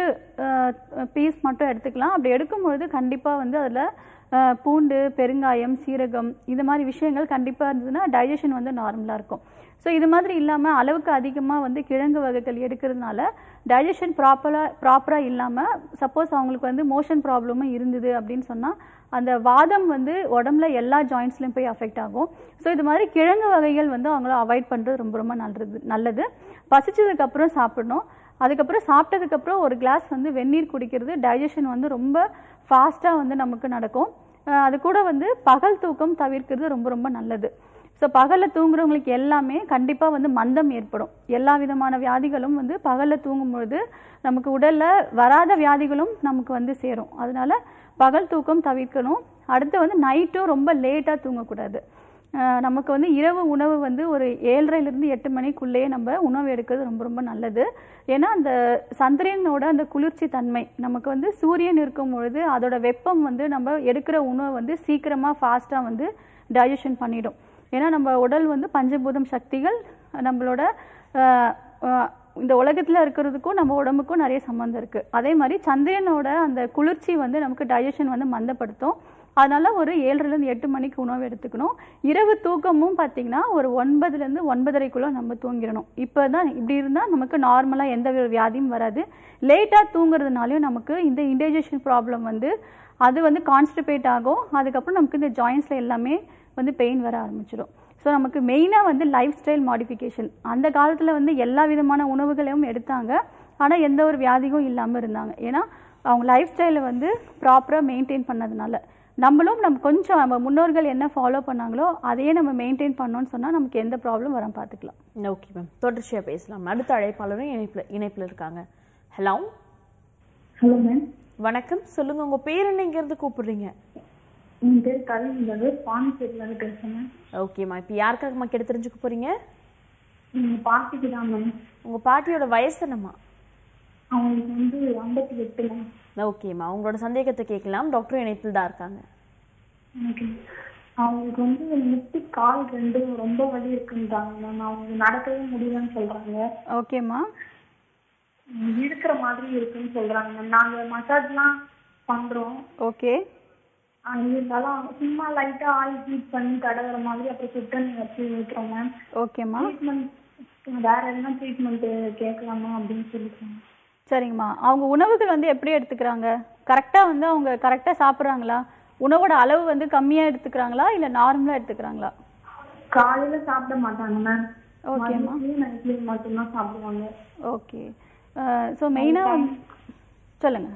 பீஸ் மட்டும் எடுத்துக்கலாம் அப்படி எடுக்கும் பொழுது கண்டிப்பாக வந்து அதில் பூண்டு பெருங்காயம் சீரகம் இந்த மாதிரி விஷயங்கள் கண்டிப்பாக இருந்ததுன்னா டைஜஷன் வந்து நார்மலாக இருக்கும் ஸோ இது மாதிரி இல்லாமல் அளவுக்கு அதிகமாக வந்து கிழங்கு வகைகள் எடுக்கிறதுனால டைஜஷன் ப்ராப்பராக ப்ராப்பராக இல்லாமல் சப்போஸ் அவங்களுக்கு வந்து மோஷன் ப்ராப்ளமும் இருந்தது அப்படின்னு சொன்னால் அந்த வாதம் வந்து உடம்புல எல்லா ஜாயின்ஸ்லையும் போய் அஃபெக்ட் ஆகும் ஸோ இது மாதிரி கிழங்கு வகைகள் வந்து அவங்கள அவாய்ட் பண்ணுறது ரொம்ப ரொம்ப நல்லது நல்லது பசிச்சதுக்கப்புறம் சாப்பிடணும் அதுக்கப்புறம் சாப்பிட்டதுக்கப்புறம் ஒரு கிளாஸ் வந்து வெந்நீர் குடிக்கிறது டைஜஷன் வந்து ரொம்ப ஃபாஸ்ட்டாக வந்து நமக்கு நடக்கும் அஹ் அது கூட வந்து பகல் தூக்கம் தவிர்க்கிறது ரொம்ப ரொம்ப நல்லது ஸோ பகலில் தூங்குறவங்களுக்கு எல்லாமே கண்டிப்பாக வந்து மந்தம் ஏற்படும் எல்லா விதமான வியாதிகளும் வந்து பகலில் தூங்கும்பொழுது நமக்கு உடலில் வராத வியாதிகளும் நமக்கு வந்து சேரும் அதனால பகல் தூக்கம் தவிர்க்கணும் அடுத்து வந்து நைட்டும் ரொம்ப லேட்டாக தூங்கக்கூடாது அஹ் நமக்கு வந்து இரவு உணவு வந்து ஒரு ஏழரைலேருந்து எட்டு மணிக்குள்ளேயே நம்ம உணவு எடுக்கிறது ரொம்ப ரொம்ப நல்லது ஏன்னா அந்த சந்திரனோட அந்த குளிர்ச்சி தன்மை நமக்கு வந்து சூரியன் இருக்கும் பொழுது அதோட வெப்பம் வந்து நம்ம எடுக்கிற உணவு வந்து சீக்கிரமாக ஃபாஸ்ட்டாக வந்து டைஜஷன் பண்ணிடும் ஏன்னா நம்ம உடல் வந்து பஞ்சபூதம் சக்திகள் நம்மளோட அஹ், அஹ், இந்த உலகத்தில் இருக்கிறதுக்கும் நம்ம உடம்புக்கும் நிறைய சம்மந்தம் இருக்குது அதே மாதிரி சந்திரனோட அந்த குளிர்ச்சி வந்து நமக்கு டைஜஷன் வந்து மந்தப்படுத்தும் அதனால ஒரு ஏழுலேருந்து எட்டு மணிக்கு உணவு எடுத்துக்கணும் இரவு தூக்கமும் பார்த்தீங்கன்னா ஒரு ஒன்பதுலேருந்து ஒன்பதரைக்குள்ளே நம்ம தூங்கிடணும் இப்போ தான் இப்படி இருந்தால் நமக்கு நார்மலாக எந்த ஒரு வியாதியும் வராது லேட்டாக தூங்குறதுனாலையும் நமக்கு இந்த இன்டைஜஷன் ப்ராப்ளம் வந்து அது வந்து கான்ஸ்டிபேட் ஆகும் அதுக்கப்புறம் நமக்கு இந்த ஜாயின்ஸில் எல்லாமே வந்து பெயின் வர ஆரம்பிச்சிடும் ஸோ நமக்கு மெயினாக வந்து லைஃப் ஸ்டைல் மாடிஃபிகேஷன் அந்த காலத்தில் வந்து எல்லா விதமான உணவுகளையும் எடுத்தாங்க ஆனால் எந்த ஒரு வியாதியும் இல்லாமல் இருந்தாங்க ஏன்னா அவங்க லைஃப் ஸ்டைலை வந்து ப்ராப்பராக மெயின்டைன் பண்ணதுனால நம்மளும் நம்ம கொஞ்சம் நம்ம முன்னோர்கள் என்ன ஃபாலோ பண்ணாங்களோ அதையே நம்ம மெயின்டைன் பண்ணோம்னு சொன்னால் நமக்கு எந்த ப்ராப்ளம் வராம பார்த்துக்கலாம் ஓகே மேம் தொடர்ச்சியாக பேசலாம் அடுத்த அழைப்பாளரும் இணைப்பில் இணைப்பில் இருக்காங்க ஹலோ ஹலோ மேம் வணக்கம் சொல்லுங்க உங்க பேர் என்ன இருந்து கூப்பிடுறீங்க என் பேர் கவிங்கிறது பாண்டிச்சேரியில இருந்து பேசுறேன் மேம் ஓகேம்மா இப்போ யாருக்காகம்மா கேட்டு தெரிஞ்சுக்க போறீங்க எங்க பாட்டிக்கு தான் மேம் உங்க பாட்டியோட வயசு என்னம்மா அவங்களுக்கு வந்து ஐம்பத்தி எட்டு மேம் ஓகேம்மா உங்களோட சந்தேகத்தை கேட்கலாம் டாக்டர் இணைப்பில் தான் இருக்காங்க ஓகே அவங்களுக்கு வந்து முட்டி கால் ரெண்டும் ரொம்ப வலி இருக்குன்றாங்க மேம் அவங்க நடக்கவே முடியலன்னு சொல்றாங்க ஓகேம்மா உம் இருக்கிற மாதிரி இருக்குன்னு சொல்றாங்க மேம் நாங்க மசாஜ்லாம் பண்றோம் ஓகே ஆஹ் இருந்தாலும் சும்மா லைட்டா ஆயில் ஹீட் பண்ணி தடவுற மாதிரி அப்புறம் சுத்தண்ணி வச்சு ஊத்துறோம் மேம் ஓகேம்மா ட்ரீட்மெண்ட் வேற எதுனா ட்ரீட்மெண்ட் கேட்கலாமா அப்படின்னு சொல்லிருக்காங்க சரிங்கம்மா அவங்க உணவுகள் வந்து எப்படி எடுத்துக்கிறாங்க கரெக்டாக வந்து அவங்க கரெக்டாக சாப்பிட்றாங்களா உணவோட அளவு வந்து கம்மியாக எடுத்துக்கிறாங்களா இல்லை நார்மலாக எடுத்துக்கிறாங்களா காலையில சாப்பிட மாட்டாங்க மேம் ஓகேம்மா மதியத்துலயும் நைட்லயும் மட்டும்தான் சாப்பிடுவாங்க ஓகே ஸோ மெயினாக வந்து சொல்லுங்கள்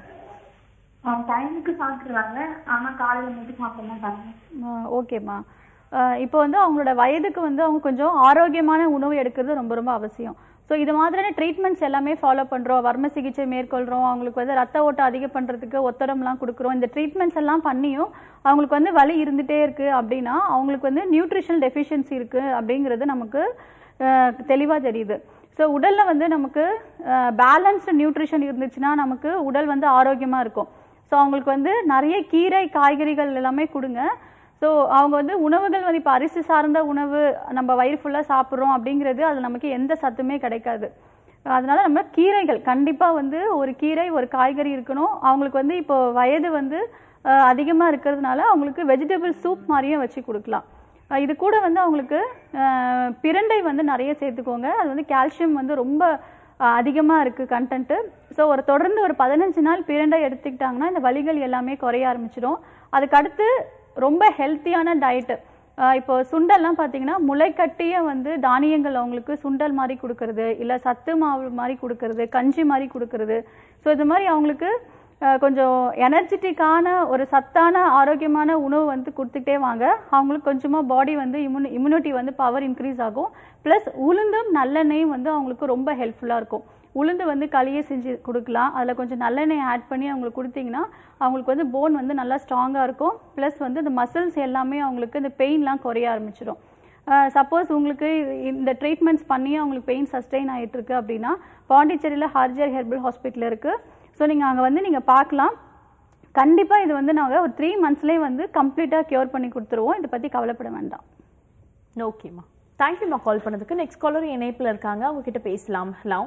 டைமுக்கு சாப்பிடுறாங்க ஆனா காலையில மட்டும் சாப்பிட மாட்டாங்க ஓகேம்மா இப்போ வந்து அவங்களோட வயதுக்கு வந்து அவங்க கொஞ்சம் ஆரோக்கியமான உணவு எடுக்கிறது ரொம்ப ரொம்ப அவசியம் ஸோ இது மாதிரியான ட்ரீட்மெண்ட்ஸ் எல்லாமே ஃபாலோ பண்ணுறோம் வர்ம சிகிச்சை மேற்கொள்கிறோம் அவங்களுக்கு வந்து ரத்த ஓட்டம் அதிகம் பண்ணுறதுக்கு ஒத்தடம்லாம் கொடுக்குறோம் இந்த ட்ரீட்மெண்ட்ஸ் எல்லாம் பண்ணியும் அவங்களுக்கு வந்து வலி இருந்துகிட்டே இருக்குது அப்படின்னா அவங்களுக்கு வந்து நியூட்ரிஷனல் டெஃபிஷியன்சி இருக்குது அப்படிங்கிறது நமக்கு தெளிவாக தெரியுது ஸோ உடலில் வந்து நமக்கு பேலன்ஸ்டு நியூட்ரிஷன் இருந்துச்சுன்னா நமக்கு உடல் வந்து ஆரோக்கியமாக இருக்கும் ஸோ அவங்களுக்கு வந்து நிறைய கீரை காய்கறிகள் எல்லாமே கொடுங்க ஸோ அவங்க வந்து உணவுகள் வந்து இப்போ அரிசி சார்ந்த உணவு நம்ம வயிறு ஃபுல்லாக சாப்பிட்றோம் அப்படிங்கிறது அது நமக்கு எந்த சத்துமே கிடைக்காது அதனால நம்ம கீரைகள் கண்டிப்பாக வந்து ஒரு கீரை ஒரு காய்கறி இருக்கணும் அவங்களுக்கு வந்து இப்போ வயது வந்து அதிகமாக இருக்கிறதுனால அவங்களுக்கு வெஜிடபிள் சூப் மாதிரியும் வச்சு கொடுக்கலாம் அஹ் இது கூட வந்து அவங்களுக்கு அஹ், பிரண்டை வந்து நிறைய சேர்த்துக்கோங்க அது வந்து கால்சியம் வந்து ரொம்ப அதிகமாக இருக்குது கண்டென்ட்டு ஸோ ஒரு தொடர்ந்து ஒரு பதினஞ்சு நாள் பிரண்டை எடுத்துக்கிட்டாங்கன்னா இந்த வலிகள் எல்லாமே குறைய ஆரம்பிச்சிடும் அதுக்கடுத்து ரொம்ப ஹெல்த்தியான டயட்டு இப்போ சுண்டல்லாம் பார்த்தீங்கன்னா முளைக்கட்டிய வந்து தானியங்கள் அவங்களுக்கு சுண்டல் மாதிரி கொடுக்கறது இல்லை சத்து மாவு மாதிரி கொடுக்கறது கஞ்சி மாதிரி கொடுக்கறது ஸோ இது மாதிரி அவங்களுக்கு அஹ், கொஞ்சம் எனர்ஜெட்டிக்கான ஒரு சத்தான ஆரோக்கியமான உணவு வந்து கொடுத்துக்கிட்டே வாங்க அவங்களுக்கு கொஞ்சமாக பாடி வந்து இம்யூனி இம்யூனிட்டி வந்து பவர் இன்க்ரீஸ் ஆகும் ப்ளஸ் உளுந்தும் நல்லெண்ணெயும் வந்து அவங்களுக்கு ரொம்ப ஹெல்ப்ஃபுல்லாக இருக்கும் உளுந்து வந்து களியை செஞ்சு கொடுக்கலாம் அதில் கொஞ்சம் நல்லெண்ணெய் ஆட் பண்ணி அவங்களுக்கு கொடுத்தீங்கன்னா அவங்களுக்கு வந்து போன் வந்து நல்லா ஸ்ட்ராங்காக இருக்கும் ப்ளஸ் வந்து இந்த மசில்ஸ் எல்லாமே அவங்களுக்கு இந்த பெயின்லாம் குறைய ஆரம்பிச்சிடும் சப்போஸ் உங்களுக்கு இந்த ட்ரீட்மெண்ட்ஸ் பண்ணி அவங்களுக்கு பெயின் சஸ்டெயின் ஆகிட்டு இருக்கு அப்படின்னா பாண்டிச்சேரியில் ஹார்ஜர் ஹெர்பல் ஹாஸ்பிட்டல் இருக்குது ஸோ நீங்கள் அங்கே வந்து நீங்கள் பார்க்கலாம் கண்டிப்பாக இது வந்து நாங்கள் ஒரு த்ரீ மந்த்ஸ்லேயே வந்து கம்ப்ளீட்டாக க்யூர் பண்ணி கொடுத்துருவோம் இதை பற்றி கவலைப்பட வேண்டாம் ஓகேம்மா தேங்க்யூம்மா கால் பண்ணதுக்கு நெக்ஸ்ட் காலர் இணைப்பில் இருக்காங்க அவங்க கிட்ட பேசலாம் ஹலோ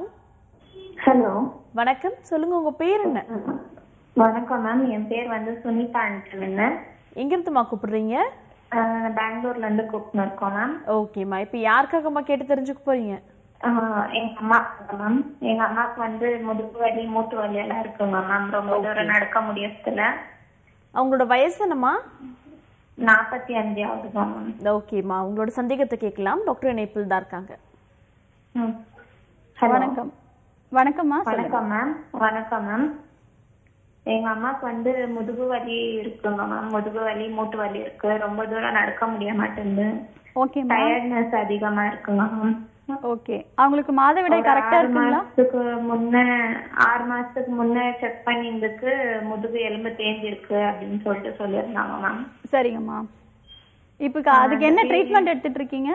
ஹலோ வணக்கம் சொல்லுங்க உங்க பேர் என்ன வணக்கம் மேம் என் பேர் வந்து சுனிதா அன்சலுங்க எங்கிருந்துமா கூப்பிடுறீங்க பெங்களூர்ல இருந்து கூப்பிட்டு இருக்கோம் மேம் ஓகேம்மா இப்போ யாருக்காகம்மா கேட்டு தெரிஞ்சுக்க போறீங்க எங்க அம்மா மேம் எங்க அம்மாவுக்கு வந்து முதுகு வலி மூட்டு வலி எல்லாம் இருக்குங்க மேம் ரொம்ப தூரம் நடக்க முடியறதுல அவங்களோட வயசு என்னம்மா நாற்பத்தி அஞ்சு ஆகுதுங்க மேம் ஓகேம்மா உங்களோட சந்தேகத்தை கேட்கலாம் டாக்டர் இணைப்பில் தான் இருக்காங்க ம். ஹலோ வணக்கம் வணக்கம்மா சொல்லுங்க வணக்கம் மேம் வணக்கம் மேம் எங்க அம்மாக்கு வந்து முதுகு வலி இருக்குங்க மேம் முதுகு வலி மூட்டு வலி இருக்கு ரொம்ப தூரம் நடக்க முடிய மாட்டேங்குது ஓகேம்மா டயர்ட்னஸ் அதிகமா இருக்குங்க மேம் ஓகே அவங்களுக்கு மாதவிடாய் ஒரு கரெக்டா ஆறு இருக்குங்களா மாசத்துக்கு முன்ன ஆறு மாசத்துக்கு முன்ன செக் பண்ணியிருந்துக்கு முதுகு எலும்பு தேஞ்சிருக்கு அப்படின்னு சொல்லிட்டு சொல்லியிருந்தாங்க மேம் சரிங்கம்மா இப்போ க- அதுக்கு என்ன ட்ரீட்மெண்ட் எடுத்துட்டு இருக்கீங்க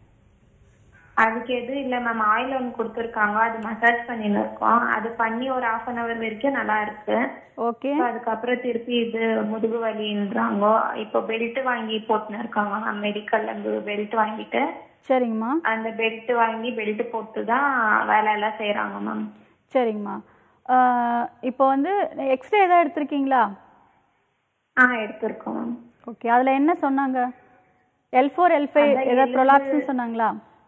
அதுக்கு எதுவும் இல்ல மேம் ஆயில் ஒன்று கொடுத்துருக்காங்க அது மசாஜ் பண்ணின்னு இருக்கோம் அது பண்ணி ஒரு ஹாஃப் அன் அவர் வரைக்கும் நல்லா இருக்கு ஓகே So, அதுக்கப்புறம் திருப்பி இது முதுகு வலின்றாங்க இப்போ பெல்ட் வாங்கி போட்டுன்னு இருக்காங்க மேம் மெடிக்கல்ல இருந்து பெல்ட் வாங்கிட்டு சரிங்கம்மா அந்த பெல்ட் வாங்கி பெல்ட் போட்டு தான் வேலை எல்லாம் செய்யறாங்க மேம் சரிங்கம்மா ஆஹ் இப்போ வந்து எக்ஸ்ரே ஏதாவது எடுத்திருக்கீங்களா ஆ எடுத்திருக்கோம் மேம் ஓகே அதில் என்ன சொன்னாங்க எல் ஃபோர் எல் ஃபைவ் அதான் ஏதாவது எலும்பு- ப்ரொலாப்ஸ்னு சொன்னாங்களா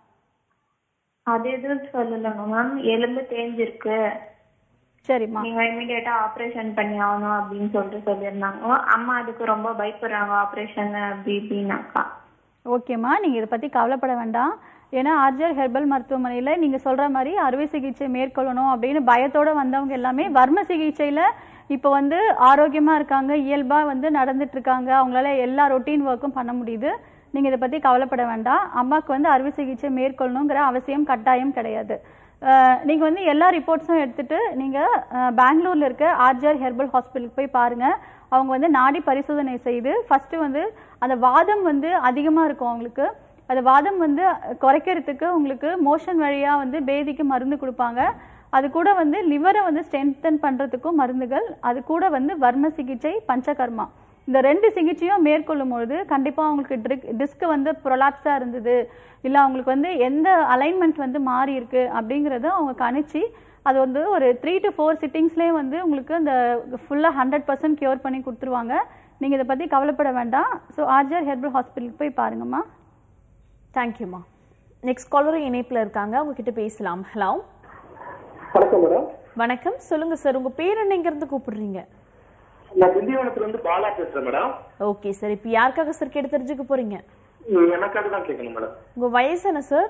அது எதுவும் சொல்லலைங்க மேம் எலும்பு தேஞ்சிருக்கு சரிம்மா நீங்க இமீடியட்டா ஆபரேஷன் பண்ணி ஆகணும் அப்படின்னு சொல்லிட்டு சொல்லியிருந்தாங்க அம்மா அதுக்கு ரொம்ப பயப்படுறாங்க ஆபரேஷன் அப்படி இப்படின்னாக்கா ஓகேம்மா நீங்கள் இதை பற்றி கவலைப்பட வேண்டாம் ஏன்னா ஆர்ஜர் ஹெர்பல் மருத்துவமனையில் நீங்கள் சொல்கிற மாதிரி அறுவை சிகிச்சை மேற்கொள்ளணும் அப்படின்னு பயத்தோட வந்தவங்க எல்லாமே வர்ம சிகிச்சையில் இப்போ வந்து ஆரோக்கியமாக இருக்காங்க இயல்பாக வந்து நடந்துட்டு இருக்காங்க அவங்களால எல்லா ரொட்டீன் ஒர்க்கும் பண்ண முடியுது நீங்கள் இதை பற்றி கவலைப்பட வேண்டாம் அம்மாவுக்கு வந்து அறுவை சிகிச்சை மேற்கொள்ளணுங்கிற அவசியம் கட்டாயம் கிடையாது நீங்கள் வந்து எல்லா ரிப்போர்ட்ஸும் எடுத்துட்டு நீங்கள் பெங்களூரில் இருக்க ஆர்ஜர் ஹெர்பல் ஹாஸ்பிட்டலுக்கு போய் பாருங்கள் அவங்க வந்து நாடி பரிசோதனை செய்து ஃபஸ்ட்டு வந்து அந்த வாதம் வந்து அதிகமாக இருக்கும் அவங்களுக்கு அந்த வாதம் வந்து குறைக்கிறதுக்கு உங்களுக்கு மோஷன் வழியாக வந்து பேதிக்கு மருந்து கொடுப்பாங்க அது கூட வந்து லிவரை வந்து ஸ்ட்ரென்தன் பண்ணுறதுக்கும் மருந்துகள் அது கூட வந்து வர்ம சிகிச்சை பஞ்சகர்மா இந்த ரெண்டு சிகிச்சையும் மேற்கொள்ளும் பொழுது கண்டிப்பாக அவங்களுக்கு ட்ரிக் டிஸ்க் வந்து ப்ரொலாப்ஸாக இருந்தது இல்லை அவங்களுக்கு வந்து எந்த அலைன்மெண்ட் வந்து மாறி இருக்கு அப்படிங்கிறத அவங்க கணிச்சு அது வந்து ஒரு த்ரீ டு ஃபோர் சிட்டிங்ஸ்லேயே வந்து உங்களுக்கு அந்த ஃபுல்லாக ஹண்ட்ரட் பர்சன்ட் க்யூர் பண்ணி கொடுத்துருவாங்க நீங்கள் இதை பற்றி கவலைப்பட வேண்டாம் ஸோ ஆர்ஜர் ஹெர்பல் ஹாஸ்பிட்டலுக்கு போய் பாருங்கம்மா தேங்க்யூம்மா நெக்ஸ்ட் காலரும் இணைப்புல இருக்காங்க அவங்க கிட்ட பேசலாம் ஹலோ வணக்கம் மேடம் வணக்கம் சொல்லுங்க சார் உங்க பேர் என்ன இங்க இருந்து கூப்பிடுறீங்க நான் திண்டிவனத்துல இருந்து பாலா பேசுறேன் மேடம் ஓகே சார் இப்போ யாருக்காக சார் கேட்டு தெரிஞ்சுக்க போறீங்க ம், எனக்காக தான் கேட்கணும் மேடம் உங்க வயசு என்ன சார்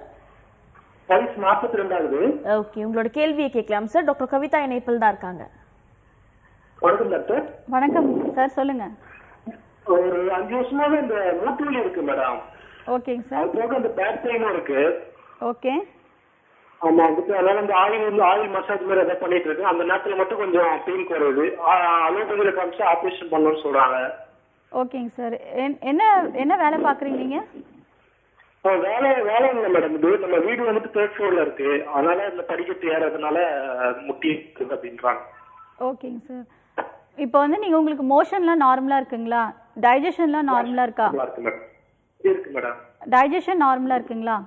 வயசு நாற்பத்தி ரெண்டாவது ஓகே உங்களோட கேள்வியை கேட்கலாம் சார் டாக்டர் கவிதா இணைப்பில் தான் இருக்காங்க வணக்கம் டாக்டர் வணக்கம் சார் சொல்லுங்கள் ஒரு அஞ்சு வருஷமாவே இந்த மூட்டு வலி இருக்கு மேடம் ஓகேங்க சார் அது போக இந்த பேக் பெயினும் இருக்கு ஓகே ஆமா வந்துட்டு அதனால இந்த ஆயில் வந்து ஆயில் மசாஜ் மாதிரி எதாவது பண்ணிட்டு இருக்கு அந்த நேரத்துல மட்டும் கொஞ்சம் பெயின் குறையுது அலோபதியில காமிச்சு ஆபரேஷன் பண்ணணும்னு சொல்றாங்க ஓகேங்க சார் என்ன என்ன வேலை பார்க்குறீங்க நீங்கள் ஆ, வேலை வேலை இல்லை மேடம் இது நம்ம வீடு வந்துட்டு தேர்ட் ஃப்ளோர்ல இருக்கு அதனால இந்த படிக்கட்டு ஏறதுனால முட்டி இருக்குது அப்படின்றாங்க ஓகேங்க சார் இப்போ வந்து நீங்கள் உங்களுக்கு மோஷன்லாம் நார்மலாக இருக்குங்களா டைஜஷன்லாம் நார்மலாக இருக்கா நல்லா இருக்கு மேடம் இருக்கு மேடம் டைஜஷன் நார்மலாக இருக்குங்களா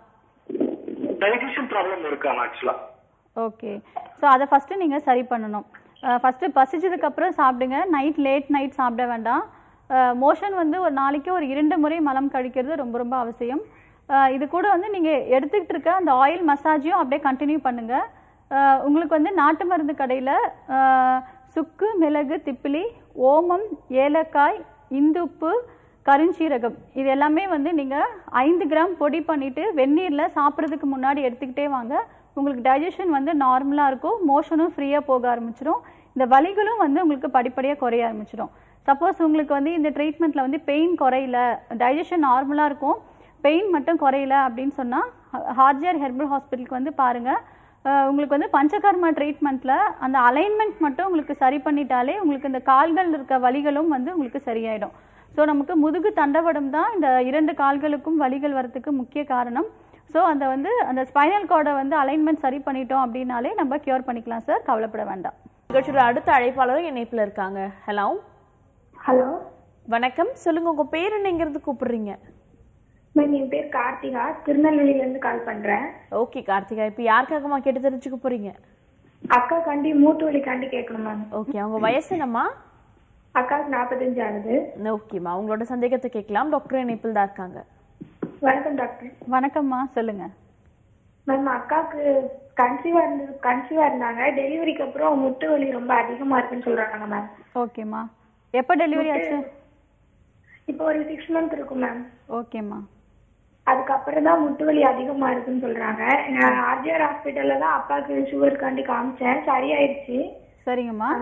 டைஜஷன் ப்ராப்ளம் இருக்காங்க ஆக்சுவலா ஓகே ஸோ அதை ஃபஸ்ட்டு நீங்கள் சரி பண்ணணும் ஃபஸ்ட்டு பசிச்சதுக்கப்புறம் சாப்பிடுங்க நைட் லேட் நைட் சாப்பிட வேண்டாம் மோஷன் வந்து ஒரு நாளைக்கு ஒரு இரண்டு முறை மலம் கழிக்கிறது ரொம்ப ரொம்ப அவசியம் அஹ் இது கூட வந்து நீங்கள் எடுத்துக்கிட்டு இருக்க அந்த ஆயில் மசாஜையும் அப்படியே கண்டினியூ பண்ணுங்கள் உங்களுக்கு வந்து நாட்டு மருந்து கடையில் சுக்கு மிளகு திப்பிலி ஓமம் ஏலக்காய் இந்துப்பு கருஞ்சீரகம் இது எல்லாமே வந்து நீங்கள் ஐந்து கிராம் பொடி பண்ணிவிட்டு வெந்நீரில் சாப்பிட்றதுக்கு முன்னாடி எடுத்துக்கிட்டே வாங்க உங்களுக்கு டைஜஷன் வந்து நார்மலாக இருக்கும் மோஷனும் ஃப்ரீயாக போக ஆரம்பிச்சிடும் இந்த வலிகளும் வந்து உங்களுக்கு படிப்படியாக குறைய ஆரம்பிச்சிடும் சப்போஸ் உங்களுக்கு வந்து இந்த ட்ரீட்மெண்ட்டில் வந்து பெயின் குறையல டைஜஷன் நார்மலாக இருக்கும் பெயின் மட்டும் குறையல அப்படின்னு சொன்னால் ஹார்ஜர் ஹெர்பல் ஹாஸ்பிட்டலுக்கு வந்து பாருங்கள் அஹ் உங்களுக்கு வந்து பஞ்சகர்மா ட்ரீட்மெண்ட்டில் அந்த அலைன்மெண்ட் மட்டும் உங்களுக்கு சரி பண்ணிட்டாலே உங்களுக்கு இந்த கால்கள் இருக்க வலிகளும் வந்து உங்களுக்கு சரியாயிடும் ஸோ நமக்கு முதுகு தண்டவடம் தான் இந்த இரண்டு கால்களுக்கும் வலிகள் வரதுக்கு முக்கிய காரணம் ஸோ அந்த வந்து அந்த ஸ்பைனல் கார்டை வந்து அலைன்மெண்ட் சரி பண்ணிட்டோம் அப்படின்னாலே நம்ம கியூர் பண்ணிக்கலாம் சார் கவலைப்பட வேண்டாம் நிகழ்ச்சியோட அடுத்த அழைப்பாளரும் இணைப்புல இருக்காங்க ஹலோ ஹலோ வணக்கம் சொல்லுங்க உங்க பேர் என்ன இங்க இருந்து கூப்பிடுறீங்க மேம் என் பேர் கார்த்திகா திருநெல்வேலியில இருந்து கால் பண்றேன் ஓகே கார்த்திகா இப்போ யாருக்காகமா கேட்டு தெரிஞ்சுக்க போறீங்க அக்கா காண்டி மூட்டு வலிக்காண்டி கேட்கணும் மேம் ஓகே அவங்க வயசு என்னம்மா அக்காவுக்கு நாற்பத்தஞ்சு ஆகுது ஓகேம்மா உங்களோட சந்தேகத்தை கேட்கலாம் டாக்டர் இணைப்பில் தான் இருக்காங்க வணக்கம் டாக்டர் வணக்கம்மா சொல்லுங்கள் மேம் அக்காவுக்கு கன்சீவா இருந்து கன்சீவா இருந்தாங்க டெலிவரிக்கு அப்புறம் முட்டு வலி ரொம்ப அதிகமா இருக்குன்னு சொல்றாங்க மேம் ஓகேம்மா எப்போ டெலிவரி ஆச்சு இப்போ ஒரு சிக்ஸ் மந்த் இருக்கும் மேம் ஓகேம்மா அதுக்கப்புறம் தான் முட்டு வலி அதிகமா இருக்குன்னு சொல்றாங்க நான் ஆர்ஜிஆர் ஹாஸ்பிட்டல்ல தான் அப்பாவுக்கு சுகருக்காண்டி காமிச்சேன் சரியாயிடுச்சு சரிங்கம்மா ஆம்,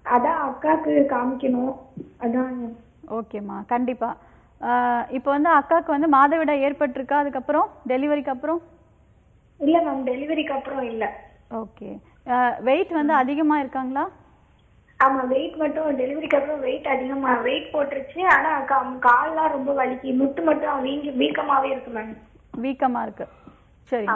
அதான் அக்காவுக்கு காமிக்கணும் அதான் ஓகேம்மா கண்டிப்பா ஆஹ் இப்போ வந்து அக்காவுக்கு வந்து மாதவிடாய் ஏற்பட்டிருக்கா அதுக்கப்புறம் டெலிவரிக்கு அப்புறம் இல்ல மேம் டெலிவரிக்கு அப்புறம் இல்ல ஓகே வெயிட் வந்து அதிகமா இருக்காங்களா ஆமா வெயிட் மட்டும் டெலிவரிக்கு அப்புறம் வெயிட் அதிகமா வெயிட் போட்டுருச்சு ஆனா கா- கால்லாம் ரொம்ப வலிக்கு முட்டு மட்டும் வீங்கி வீக்கமாவே இருக்கு மேம் வீக்கமா இருக்கு சரி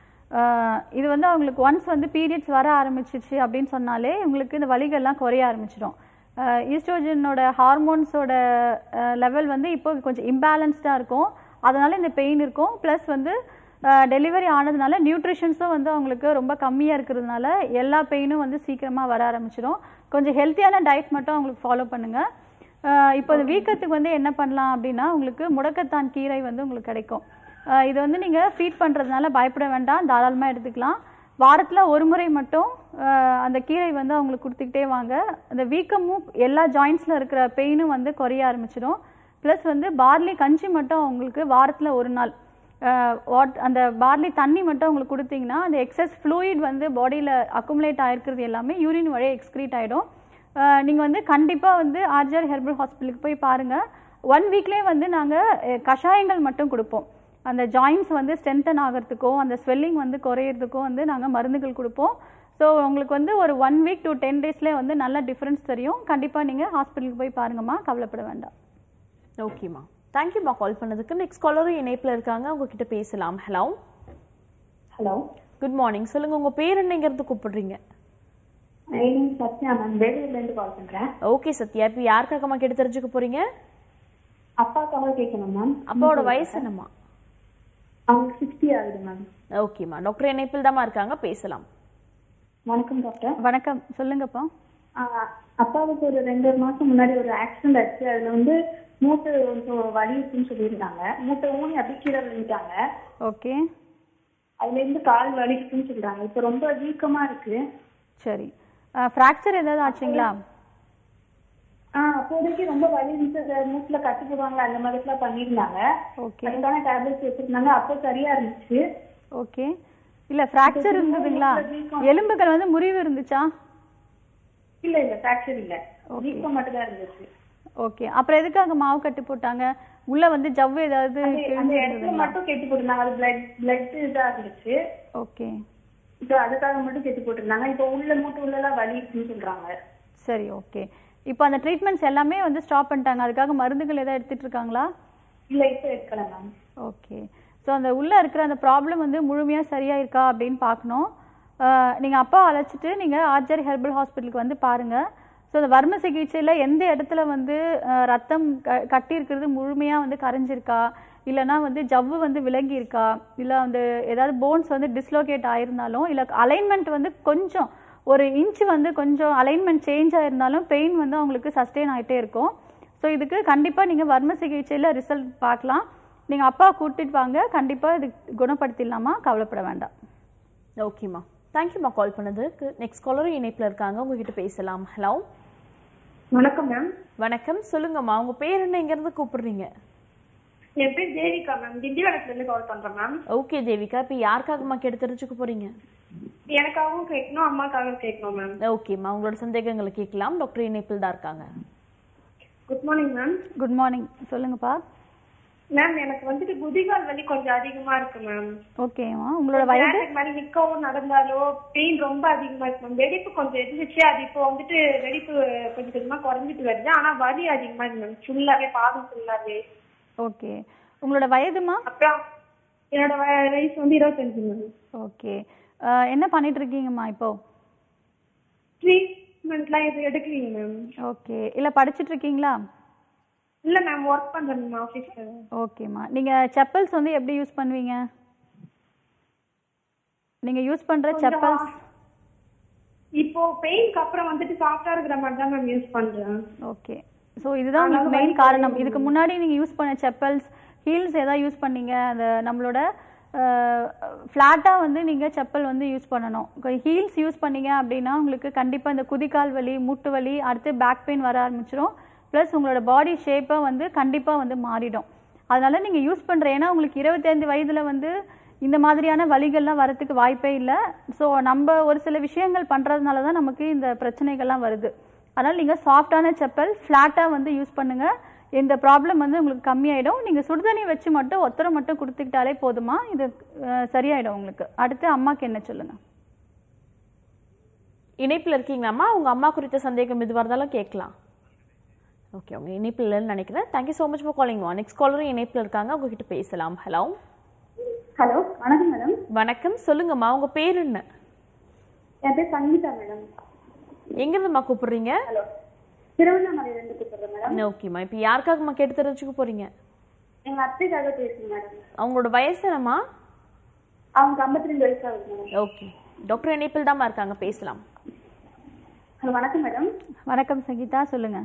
இது வந்து அவங்களுக்கு ஒன்ஸ் வந்து பீரியட்ஸ் வர ஆரம்பிச்சிச்சு அப்படின்னு சொன்னாலே உங்களுக்கு இந்த வலிகள்லாம் குறைய ஆரம்பிச்சிடும் ஈஸ்ட்ரோஜனோட ஹார்மோன்ஸோட லெவல் வந்து இப்போ கொஞ்சம் இம்பேலன்ஸ்டாக இருக்கும் அதனால இந்த பெயின் இருக்கும் ப்ளஸ் வந்து டெலிவரி ஆனதுனால நியூட்ரிஷன்ஸும் வந்து அவங்களுக்கு ரொம்ப கம்மியாக இருக்கிறதுனால எல்லா பெயினும் வந்து சீக்கிரமாக வர ஆரம்பிச்சிடும் கொஞ்சம் ஹெல்த்தியான டயட் மட்டும் அவங்களுக்கு ஃபாலோ பண்ணுங்கள் ஆஹ் இப்போ இந்த வீக்கத்துக்கு வந்து என்ன பண்ணலாம் அப்படின்னா உங்களுக்கு முடக்கத்தான் கீரை வந்து உங்களுக்கு கிடைக்கும் ஆஹ் இது வந்து நீங்கள் ஃபீட் பண்ணுறதுனால பயப்பட வேண்டாம் தாராளமாக எடுத்துக்கலாம் வாரத்தில் ஒரு முறை மட்டும் ஆஹ் அந்த கீரை வந்து அவங்களுக்கு கொடுத்துக்கிட்டே வாங்க அந்த வீக்கமும் எல்லா ஜாயின்ஸில் இருக்கிற பெயினும் வந்து குறைய ஆரம்பிச்சிடும் ப்ளஸ் வந்து பார்லி கஞ்சி மட்டும் அவங்களுக்கு வாரத்தில் ஒரு நாள் வாட் அந்த பார்லி தண்ணி மட்டும் உங்களுக்கு கொடுத்தீங்கன்னா அந்த எக்ஸஸ் ஃப்ளூயிட் வந்து பாடியில் அக்குமுலேட் ஆயிருக்கிறது எல்லாமே யூரின் வழியாக எக்ஸ்க்ரீட் ஆகிடும் நீங்கள் வந்து கண்டிப்பாக வந்து ஆர்ஜிஆர் ஹெர்பல் ஹாஸ்பிட்டலுக்கு போய் பாருங்கள் ஒன் வீக்லேயே வந்து நாங்கள் கஷாயங்கள் மட்டும் கொடுப்போம் அந்த ஜாயின்ஸ் வந்து ஸ்ட்ரென்தன் ஆகிறதுக்கும் அந்த ஸ்வெல்லிங் வந்து குறையிறதுக்கும் வந்து நாங்கள் மருந்துகள் கொடுப்போம் ஸோ உங்களுக்கு வந்து ஒரு ஒன் வீக் டு டென் டேஸ்லேயே வந்து நல்ல டிஃப்ரென்ஸ் தெரியும் கண்டிப்பாக நீங்கள் ஹாஸ்பிட்டலுக்கு போய் பாருங்கம்மா கவலைப்பட வேண்டாம் ஓகேம்மா தேங்க்யூம்மா கால் பண்ணதுக்கு நெக்ஸ்ட் காலரும் இணைப்பில் இருக்காங்க உங்ககிட்ட பேசலாம் ஹலோ ஹலோ குட் மார்னிங் சொல்லுங்க உங்க பேர் என்னங்கிறது கூப்பிடுறீங்க என் சத்யா மேம் வேலூர்ல இருந்து கால் பண்றேன் ஓகே சத்யா இப்போ யாருக்காகம்மா கேட்டு தெரிஞ்சுக்க போறீங்க அப்பாக்காக கேட்கணும் மேம் அப்பாவோட வயசு என்னம்மா அவங்களுக்கு சிக்ஸ்டி ஆகுது மேம் ஓகேம்மா டாக்டர் இணைப்பில் தாம்மா இருக்காங்க பேசலாம் வணக்கம் டாக்டர் வணக்கம் சொல்லுங்கப்பா ஆஹ் அப்பாவுக்கு ஒரு ரெண்டு மாசம் முன்னாடி ஒரு ஆக்சிடென்ட் ஆச்சு அதுல வந்து மூட்டு கொஞ்சம் வலி இருக்குன்னு சொல்லியிருந்தாங்க மூட்டை ஊனி அப்படியே கீழே விழுந்துட்டாங்க ஓகே அதுல இருந்து கால் வலிக்குன்னு சொல்றாங்க இப்ப ரொம்ப வீக்கமா இருக்கு சரி ஃப்ராக்சர் ஏதாவது ஆச்சுங்களா ஆஹ் அப்போதைக்கு ரொம்ப வலி இருந்துச்சு அதை மூட்டுல கட்டு போடுவாங்க அந்த மாதிரி எல்லாம் பண்ணியிருந்தாங்க ஓகே அதுக்கான டேப்லெட்ஸ் வச்சிருந்தாங்க அப்போ சரியா இருந்துச்சு ஓகே இல்ல ஃப்ராக்சர் இருந்ததுங்களா எலும்புகள் வந்து முறிவு இருந்துச்சா இல்ல இல்ல ஃபிராக்சர் இல்ல வீக்கம் மட்டும் தான் இருந்துச்சு ஓகே அப்புறம் எதுக்காக மாவு கட்டு போட்டாங்க உள்ள வந்து ஜவ்வு ஏதாவது அந்த கிழிஞ்சு இடத்துல இருந்ததுங்களா மட்டும் கெட்டி போட்டிருந்தாங்க அது பிளட் பிளட் இதா இருந்துச்சு ஓகே இப்போ அதுக்காக மட்டும் கெட்டி போட்டிருந்தாங்க இப்போ உள்ள மூட்டு உள்ள எல்லாம் வலி இருக்குன்னு சொல்றாங்க சரி ஓகே இப்போ அந்த ட்ரீட்மெண்ட்ஸ் எல்லாமே வந்து ஸ்டாப் பண்ணிட்டாங்க அதுக்காக மருந்துகள் ஏதாவது எடுத்துட்டு இருக்காங்களா இல்ல இப்போ எடுக்கல மேம் ஓகே ஸோ அந்த உள்ள இருக்கிற அந்த ப்ராப்ளம் வந்து முழுமையா சரியா இருக்கா அப்படின்னு பார்க்கணும் ஆஹ் நீங்க அப்பா அழைச்சிட்டு நீங்க ஆர்ஜர் ஹெர்பல் ஹாஸ்பிட்டலுக்கு வந்து பாருங்க ஸோ அந்த வர்ம சிகிச்சையில எந்த இடத்துல வந்து ஆஹ் ரத்தம் க கட்டி இருக்கிறது முழுமையா வந்து கரைஞ்சிருக்கா இல்லைன்னா வந்து ஜவ்வு வந்து விலகி இருக்கா இல்லை வந்து ஏதாவது போன்ஸ் வந்து டிஸ்லோகேட் ஆயிருந்தாலும் இல்லை அலைன்மெண்ட் வந்து கொஞ்சம் ஒரு இன்ச் வந்து கொஞ்சம் அலைன்மெண்ட் சேஞ்ச் ஆயிருந்தாலும் பெயின் வந்து அவங்களுக்கு சஸ்டெயின் ஆயிட்டே இருக்கும் ஸோ இதுக்கு கண்டிப்பாக நீங்கள் வர்ம சிகிச்சையில் ரிசல்ட் பார்க்கலாம் நீங்கள் அப்பா கூட்டிட்டு வாங்க கண்டிப்பாக இது குணப்படுத்திடலாமா கவலைப்பட வேண்டாம் ஓகேம்மா தேங்க்யூம்மா கால் பண்ணதுக்கு நெக்ஸ்ட் காலரும் இணைப்பில் இருக்காங்க உங்ககிட்ட பேசலாம் ஹலோ வணக்கம் மேம் வணக்கம் சொல்லுங்கம்மா உங்க பேர் என்ன இருந்து கூப்பிடுறீங்க என் பேர் தேவிகா மேம் திண்டிவனத்துல இருந்து கால் பண்றேன் மேம் ஓகே தேவிகா இப்போ யாருக்காகம்மா கேட்டு தெரிஞ்சுக்க போறீங்க எனக்காகவும் கேட்கணும் அம்மாக்காகவும் கேட்கணும் மேம் ஓகேம்மா உங்களோட சந்தேகங்களை கேட்கலாம் டாக்டர் இணைப்பில் தான் இருக்காங்க good morning ma'am good morning சொல்லுங்கப்பா மேம் எனக்கு வந்துட்டு குதிகால் வலி கொஞ்சம் அதிகமா இருக்கு மேம் ஓகேம்மா உங்களோட வயது நேரத்துக்கு மேல நிக்கவோ நடந்தாலோ பெயின் ரொம்ப அதிகமா இருக்கு மேம் வெடிப்பு கொஞ்சம் இருந்துச்சு அது இப்போ வந்துட்டு வெடிப்பு கொஞ்சம் கொஞ்சமா குறைஞ்சிட்டு வருது ஆனா வலி அதிகமா இருக்கு மேம் ஃபுல்லாவே பாதம் ஃபுல்லாவே ஓகே உங்களோட வயதுமா அப்புறம் என்னோட வ- வயசு வந்து இருபத்தஞ்சு மேம் ஓகே என்ன பண்ணிட்டு இருக்கீங்கம்மா இப்போ ட்ரீட்மெண்ட்லாம் எதுவும் எடுக்கலீங்க மேம் ஓகே இல்லை படிச்சிட்டு இருக்கீங்களா இல்ல மேம் ஒர்க் பண்றேன் மேம் ஆஃபீஸ்ல ஓகேம்மா நீங்கள் செப்பல்ஸ் வந்து எப்படி யூஸ் பண்ணுவீங்க நீங்கள் யூஸ் பண்ணுற செப்பல்ஸ் இப்போ பெயின்க்கு அப்புறம் வந்துட்டு சாஃப்டா இருக்கிற மாதிரி தான் மேம் யூஸ் பண்றேன் ஓகே ஸோ இதுதான் உங்களுக்கு மெயின் காரணம் இதுக்கு முன்னாடி நீங்கள் யூஸ் பண்ண செப்பல்ஸ் ஹீல்ஸ் எதாவது யூஸ் பண்ணீங்க அந்த நம்மளோட ஃப்ளாட்டாக வந்து நீங்கள் செப்பல் வந்து யூஸ் பண்ணணும் ஹீல்ஸ் யூஸ் பண்ணீங்க அப்படின்னா உங்களுக்கு கண்டிப்பாக இந்த குதிக்கால் வலி மூட்டு வலி அடுத்து பேக் பெயின் வர ஆரம்பிச்சிடும் ப்ளஸ் உங்களோட பாடி ஷேப்பை வந்து கண்டிப்பாக வந்து மாறிடும் அதனால நீங்கள் யூஸ் பண்ணுற ஏன்னா உங்களுக்கு இருபத்தைந்து வயதில் வந்து இந்த மாதிரியான வலிகள்லாம் வரத்துக்கு வாய்ப்பே இல்லை ஸோ நம்ம ஒரு சில விஷயங்கள் பண்ணுறதுனால தான் நமக்கு இந்த பிரச்சனைகள்லாம் வருது அதனால் நீங்கள் சாஃப்டான செப்பல் ஃப்ளாட்டாக வந்து யூஸ் பண்ணுங்கள் இந்த ப்ராப்ளம் வந்து உங்களுக்கு கம்மியாயிடும் நீங்கள் சுடுதண்ணி வச்சு மட்டும் ஒத்தரை மட்டும் கொடுத்துக்கிட்டாலே போதுமா இது அஹ், சரியாயிடும் உங்களுக்கு அடுத்து அம்மாக்கு என்ன சொல்லுங்கள் இணைப்பில் இருக்கீங்களாம்மா உங்க அம்மா குறித்த சந்தேகம் எதுவாக இருந்தாலும் கேட்கலாம் ஓகே உங்க இணைப்பில் இல்லைன்னு நினைக்கிறேன் thank you so much for calling next காலரும் இணைப்பில் இருக்காங்க உங்ககிட்ட பேசலாம் ஹலோ ஹலோ வணக்கம் மேடம் வணக்கம் சொல்லுங்கம்மா உங்க பேர் என்ன என் பேர் சங்கீதா மேடம் எங்கிருந்துமா கூப்பிடுறீங்க ஹலோ திருவண்ணாமலையிலேருந்து கூப்பிடுறேன் மேடம் ஓகேம்மா இப்போ யாருக்காகம்மா கேட்டு தெரிஞ்சுக்க போறீங்க எங்க அத்தைக்காக பேசுங்க மேடம் அவங்களோட வயசு என்னம்மா அவங்க ஐம்பத்தி ரெண்டு வயசு ஆகுது மேடம் ஓகே டாக்டர் இணைப்பில் தாம்மா இருக்காங்க பேசலாம் ஹலோ வணக்கம் மேடம் வணக்கம் சங்கீதா சொல்லுங்கள்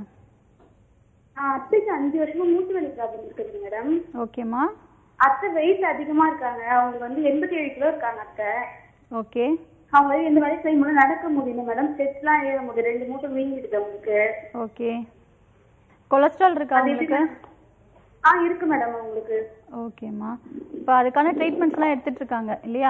அத்தைக்கு அஞ்சு வருஷமா மூட்டு வலி ப்ராப்ளம் இருக்குது மேடம் ஓகேம்மா அத்தை வெயிட் அதிகமா இருக்காங்க அவங்க வந்து எண்பத்தி ஏழு கிலோ இருக்காங்க அத்தை ஓகே அவங்க எந்த வேலையும் செய்ய முடியல நடக்க முடியல மேடம் ஸ்டெப்ஸ்லாம் ஏற முடியல ரெண்டு மூட்டை வீங்கிடுது அவங்களுக்கு ஓகே கொலஸ்ட்ரால் இருக்கா அது உங்களுக்கு எப்படி ஆ இருக்கு மேடம் அவங்களுக்கு ஓகேம்மா இப்போ அதுக்கான ட்ரீட்மெண்ட்ஸ்லாம் எடுத்துட்டு இருக்காங்க இல்லையா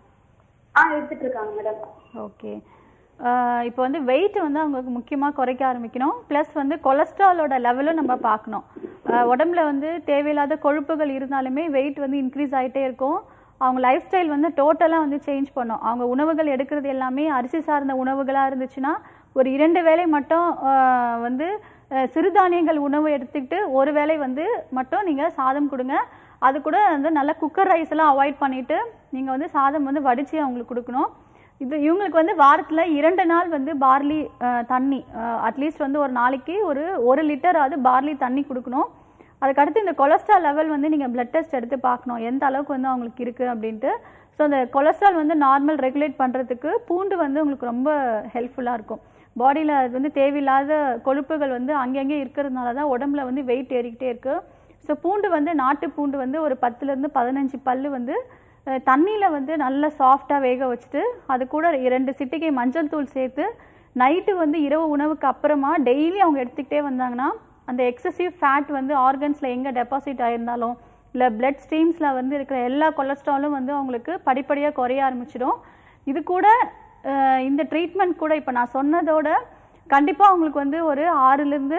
ஆ எடுத்துட்டு இருக்காங்க மேடம் ஓகே இப்போ வந்து வெயிட் வந்து அவங்களுக்கு முக்கியமாக குறைக்க ஆரம்பிக்கணும் ப்ளஸ் வந்து கொலஸ்ட்ராலோட லெவலும் நம்ம பார்க்கணும் அஹ் உடம்புல வந்து தேவையில்லாத கொழுப்புகள் இருந்தாலுமே வெயிட் வந்து இன்க்ரீஸ் ஆகிட்டே இருக்கும் அவங்க லைஃப் ஸ்டைல் வந்து டோட்டலாக வந்து சேஞ்ச் பண்ணும் அவங்க உணவுகள் எடுக்கிறது எல்லாமே அரிசி சார்ந்த உணவுகளாக இருந்துச்சுன்னா ஒரு இரண்டு வேளை மட்டும் அஹ், வந்து அஹ், சிறுதானியங்கள் உணவு எடுத்துக்கிட்டு ஒரு வேளை வந்து மட்டும் நீங்கள் சாதம் கொடுங்க அது கூட வந்து நல்ல குக்கர் ரைஸ் எல்லாம் அவாய்ட் பண்ணிட்டு நீங்கள் வந்து சாதம் வந்து வடித்து அவங்களுக்கு கொடுக்கணும் இது இவங்களுக்கு வந்து வாரத்தில் இரண்டு நாள் வந்து பார்லி அஹ், தண்ணி அட்லீஸ்ட் வந்து ஒரு நாளைக்கு ஒரு ஒரு லிட்டராவது பார்லி தண்ணி கொடுக்கணும் அதுக்கடுத்து இந்த கொலஸ்ட்ரால் லெவல் வந்து நீங்கள் பிளட் டெஸ்ட் எடுத்து பார்க்கணும் எந்த அளவுக்கு வந்து அவங்களுக்கு இருக்குது அப்படின்ட்டு ஸோ அந்த கொலஸ்ட்ரால் வந்து நார்மல் ரெகுலேட் பண்ணுறதுக்கு பூண்டு வந்து உங்களுக்கு ரொம்ப ஹெல்ப்ஃபுல்லாக இருக்கும் பாடியில் அது வந்து தேவையில்லாத கொழுப்புகள் வந்து அங்கங்கே இருக்கிறதுனால தான் உடம்புல வந்து வெயிட் ஏறிக்கிட்டே இருக்குது ஸோ பூண்டு வந்து நாட்டு பூண்டு வந்து ஒரு பத்துலேருந்து பதினஞ்சு பல்லு வந்து அஹ், தண்ணியில் வந்து நல்லா சாஃப்டாக வேக வச்சுட்டு அது கூட இரண்டு சிட்டிகை மஞ்சள் தூள் சேர்த்து நைட்டு வந்து இரவு உணவுக்கு அப்புறமா டெய்லி அவங்க எடுத்துக்கிட்டே வந்தாங்கன்னா அந்த எக்ஸசிவ் ஃபேட் வந்து ஆர்கன்ஸில் எங்கே டெபாசிட் ஆயிருந்தாலும் இல்லை பிளட் ஸ்ட்ரீம்ஸில் வந்து இருக்கிற எல்லா கொலஸ்ட்ராலும் வந்து அவங்களுக்கு படிப்படியாக குறைய ஆரம்பிச்சிடும் இது கூட அஹ், இந்த ட்ரீட்மெண்ட் கூட இப்போ நான் சொன்னதோட கண்டிப்பாக அவங்களுக்கு வந்து ஒரு ஆறுலேருந்து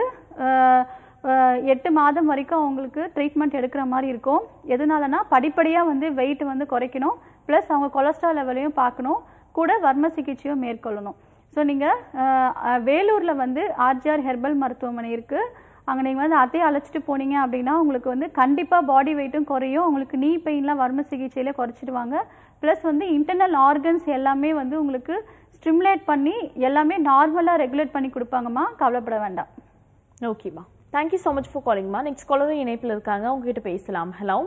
எட்டு மாதம் வரைக்கும் அவங்களுக்கு ட்ரீட்மெண்ட் எடுக்கிற மாதிரி இருக்கும் எதனாலனா படிப்படியாக வந்து வெயிட் வந்து குறைக்கணும் ப்ளஸ் அவங்க கொலஸ்ட்ரால் லெவலையும் பார்க்கணும் கூட வர்ம சிகிச்சையும் மேற்கொள்ளணும் ஸோ நீங்கள் வேலூரில் வந்து ஆர்ஜிஆர் ஹெர்பல் மருத்துவமனை இருக்குது அங்கே நீங்கள் வந்து அத்தையை அழைச்சிட்டு போனீங்க அப்படின்னா உங்களுக்கு வந்து கண்டிப்பாக பாடி வெயிட்டும் குறையும் உங்களுக்கு நீ பெயின்லாம் வர்ம சிகிச்சையில குறைச்சிடுவாங்க ப்ளஸ் வந்து இன்டர்னல் ஆர்கன்ஸ் எல்லாமே வந்து உங்களுக்கு ஸ்டிமுலேட் பண்ணி எல்லாமே நார்மலாக ரெகுலேட் பண்ணி கொடுப்பாங்கம்மா கவலைப்பட வேண்டாம் ஓகேம்மா தேங்க்யூ ஸோ மச் ஃபார் காலிங்மா நெக்ஸ்ட் காலரும் இணைப்பில் இருக்காங்க உங்ககிட்ட பேசலாம் ஹலோ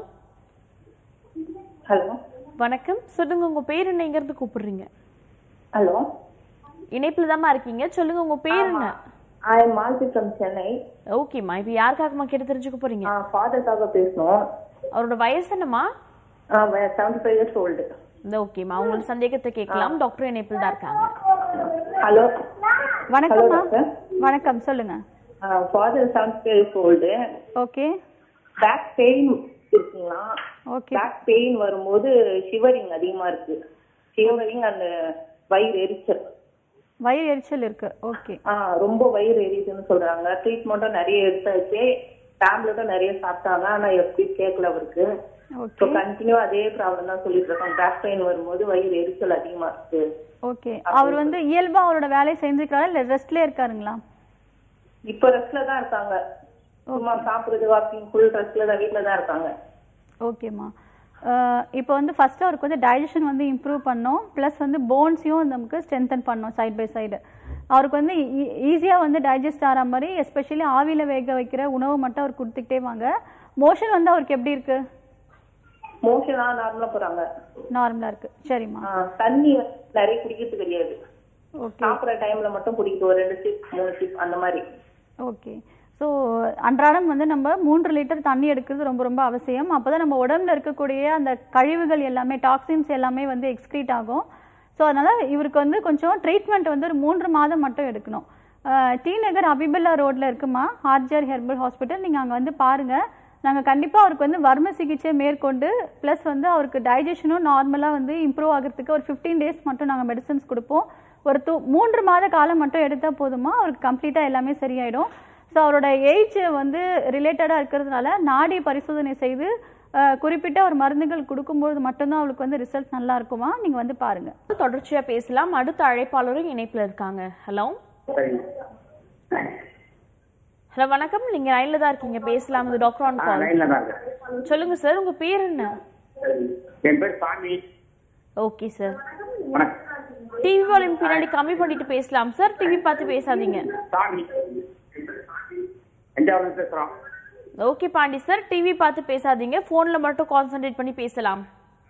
ஹலோ வணக்கம் சொல்லுங்க உங்க பேர் என்ன எங்க இருந்து கூப்பிடுறீங்க ஹலோ இணைப்பில் தாம்மா இருக்கீங்க சொல்லுங்க உங்க பேர் என்ன I am Malti from Chennai ஓகேம்மா இப்போ யாருக்காகம்மா கேட்டு தெரிஞ்சுக்க போறீங்க ஃபாதர்க்காக பேசணும் அவரோட வயசு என்னம்மா செவன்டி ஃபைவ் இயர்ஸ் ஓல்டு இந்த ஓகேம்மா உங்களோட சந்தேகத்தை கேட்கலாம் டாக்டர் இணைப்பில் தான் இருக்காங்க ஹலோ வணக்கம்மா டாக்டர் வணக்கம் சொல்லுங்க father seventy five years old okay back pain இருக்குங்களா ஓகே பேக் பெயின் வரும்போது ஷிவரிங் அதிகமா இருக்கு ஷிவரிங் அந்த வயிறு எரிச்சல் வயிறு எரிச்சல் இருக்கு ஓகே ஆ ரொம்ப வயிறு எரியுதுன்னு சொல்றாங்க ட்ரீட்மெண்ட்டும் நிறைய எடுத்தாச்சு டேப்லெட்டும் நிறைய சாப்பிட்டாங்க ஆனா எப்படி கேட்கல அவருக்கு ஸோ ஓகே கண்டினியூ அதே ப்ராப்ளம் தான் சொல்லிட்டு இருக்கோம் பேக் பெயின் வரும்போது வயிறு எரிச்சல் அதிகமா இருக்கு ஓகே அவர் வந்து இயல்பா அவரோட வேலையை செஞ்சுக்கிறாரா இல்ல ரெஸ்ட்லயே இருக்காருங்களா இப்ப ரெஸ்ட்ல தான் இருக்காங்க சும்மா சாப்பிடுறது வாக்கிங் ஃபுல் ரெஸ்ட்ல தான் வீட்ல தான் இருக்காங்க ஓகேம்மா இப்போ வந்து ஃபர்ஸ்ட் அவருக்கு வந்து டைஜஷன் வந்து இம்ப்ரூவ் பண்ணோம் ப்ளஸ் வந்து போன்ஸையும் நமக்கு ஸ்ட்ரென்தன் பண்ணோம் சைட் பை சைடு அவருக்கு வந்து ஈஸியாக வந்து டைஜஸ்ட் ஆகிற மாதிரி எஸ்பெஷலி ஆவியில் வேக வைக்கிற உணவு மட்டும் அவர் கொடுத்துக்கிட்டே வாங்க மோஷன் வந்து அவருக்கு எப்படி இருக்கு மோஷனா நார்மலா போறாங்க நார்மலாக இருக்கு சரிம்மா ஆ, தண்ணி நிறைய குடிக்கிறது கிடையாது ஓகே சாப்பிடுற டைம்ல மட்டும் குடிக்கிறது ஒரு ரெண்டு சிப் மூணு சிப் அந்த மாதிரி ஓகே ஸோ அன்றாடம் வந்து நம்ம மூன்று லிட்டர் தண்ணி எடுக்கிறது ரொம்ப ரொம்ப அவசியம் அப்போ தான் நம்ம உடம்புல இருக்கக்கூடிய அந்த கழிவுகள் எல்லாமே டாக்ஸின்ஸ் எல்லாமே வந்து எக்ஸ்க்ரீட் ஆகும் ஸோ அதனால் இவருக்கு வந்து கொஞ்சம் ட்ரீட்மெண்ட் வந்து ஒரு மூன்று மாதம் மட்டும் எடுக்கணும் அஹ், டி நகர் அபிபல்லா ரோட்டில் இருக்குமா ஆர்ஜிஆர் ஹெர்பல் ஹாஸ்பிட்டல் நீங்கள் அங்கே வந்து பாருங்கள் நாங்கள் கண்டிப்பாக அவருக்கு வந்து வர்ம சிகிச்சை மேற்கொண்டு ப்ளஸ் வந்து அவருக்கு டைஜஷனும் நார்மலாக வந்து இம்ப்ரூவ் ஆகிறதுக்கு ஒரு ஃபிஃப்டீன் டேஸ் மட்டும் நாங்கள் மெடிசன்ஸ் கொடுப்போம் ஒரு தூ மூன்று மாத காலம் மட்டும் எடுத்தால் போதுமா அவருக்கு கம்ப்ளீட்டாக எல்லாமே சரியாயிடும் ஸோ அவரோட ஏஜ் வந்து ரிலேட்டடாக இருக்கிறதுனால நாடி பரிசோதனை செய்து அஹ், குறிப்பிட்ட ஒரு மருந்துகள் கொடுக்கும்போது மட்டும்தான் அவளுக்கு வந்து ரிசல்ட் நல்லா இருக்குமா நீங்கள் வந்து பாருங்கள் தொடர்ச்சியா பேசலாம் அடுத்த அழைப்பாளரும் இணைப்புல இருக்காங்க ஹலோ ஹலோ வணக்கம் நீங்க லைன்ல தான் இருக்கீங்க பேசலாம் இது டாக்டர் ஆன் கால் லைன்ல தான் இருக்கேன் சொல்லுங்க சார் உங்க பேர் என்ன என் பேர் சாமி ஓகே சார் வணக்கம் டிவி வால்யூம் பின்னாடி கம்மி பண்ணிட்டு பேசலாம் சார் டிவி பார்த்து பேசாதீங்க சாமி தஞ்சாவூர்ல பேசுறோம் ஓகே பாண்டி சார் டிவி பார்த்து பேசாதீங்க ஃபோன்ல மட்டும் கான்சென்ட்ரேட் பண்ணி பேசலாம்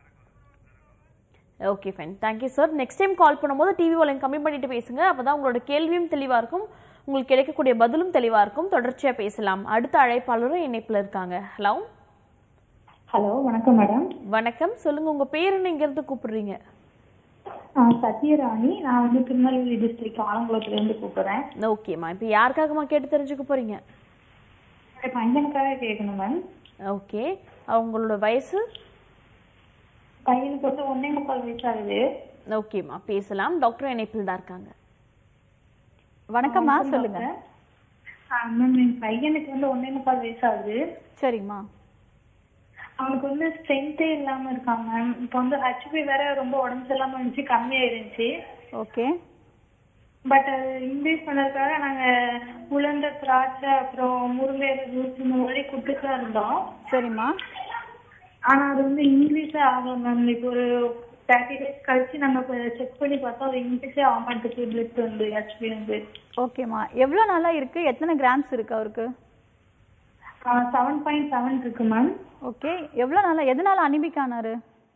okay fine thank you sir next time call பண்ணும்போது டிவி வால்யூம் கம்மி பண்ணிட்டு பேசுங்க அப்பதான் உங்களோட கேள்வியும் தெளிவா இருக்கும் உங்களுக்கு கிடைக்கக்கூடிய பதிலும் தெளிவா இருக்கும் தொடர்ச்சியா பேசலாம் அடுத்த அழைப்பாளரும் இணைப்புல இருக்காங்க ஹலோ ஹலோ வணக்கம் மேடம் வணக்கம் சொல்லுங்க உங்க பேர் என்ன இங்க இருந்து கூப்பிடுறீங்க சத்யராணி நான் வந்து திருநெல்வேலி டிஸ்ட்ரிக்ட் ஆலங்குளத்துல இருந்து கூப்பிடுறேன் ஓகேம்மா இப்போ யாருக்காகம்மா கேட்டு தெரிஞ்சுக்க போறீங்க என் பையனுக்காக கேட்கணும் மேம் ஓகே அவங்களோட வயசு பையனுக்கு வந்து ஒன்னே முக்கால் வயசு ஆகுது ஓகேம்மா பேசலாம் டாக்டர் இணைப்பில் தான் இருக்காங்க வணக்கம்மா சொல்லுங்க மேம் என் பையனுக்கு வந்து ஒன்னே முக்கால் வயசு ஆகுது சரிம்மா அவனுக்கு வந்து ஸ்ட்ரென்த்தே இல்லாம இருக்கான் மேம் இப்போ வந்து ஹெச்பி வேற ரொம்ப உடம்பு சரியில்லாம இருந்துச்சு கம்மியாயிருந்துச்சு ஓகே பட் அது இன்க்ரீஸ் பண்ணதுக்காக நாங்க உளுந்த திராட்சை அப்புறம் முருங்கை ஜூஸ் இந்த மாதிரி கொடுத்துட்டு தான் இருந்தோம் சரிம்மா ஆனா அது வந்து இன்க்ரீஸே ஆகல மேம் இப்போ ஒரு தேர்ட்டி டேஸ் கழிச்சு நம்ம செக் பண்ணி பார்த்தா அது இன்க்ரீஸே ஆக மாட்டேங்குது பிளட் வந்து ஹெச்பி வந்து ஓகேம்மா எவ்வளோ நாளா இருக்கு எத்தனை கிராம்ஸ் இருக்கு அவருக்கு செவன் பாயிண்ட் செவன் இருக்கு மேம் ஓகே எவ்வளோ நாளா எதனால அனிமிக் ஆனாரு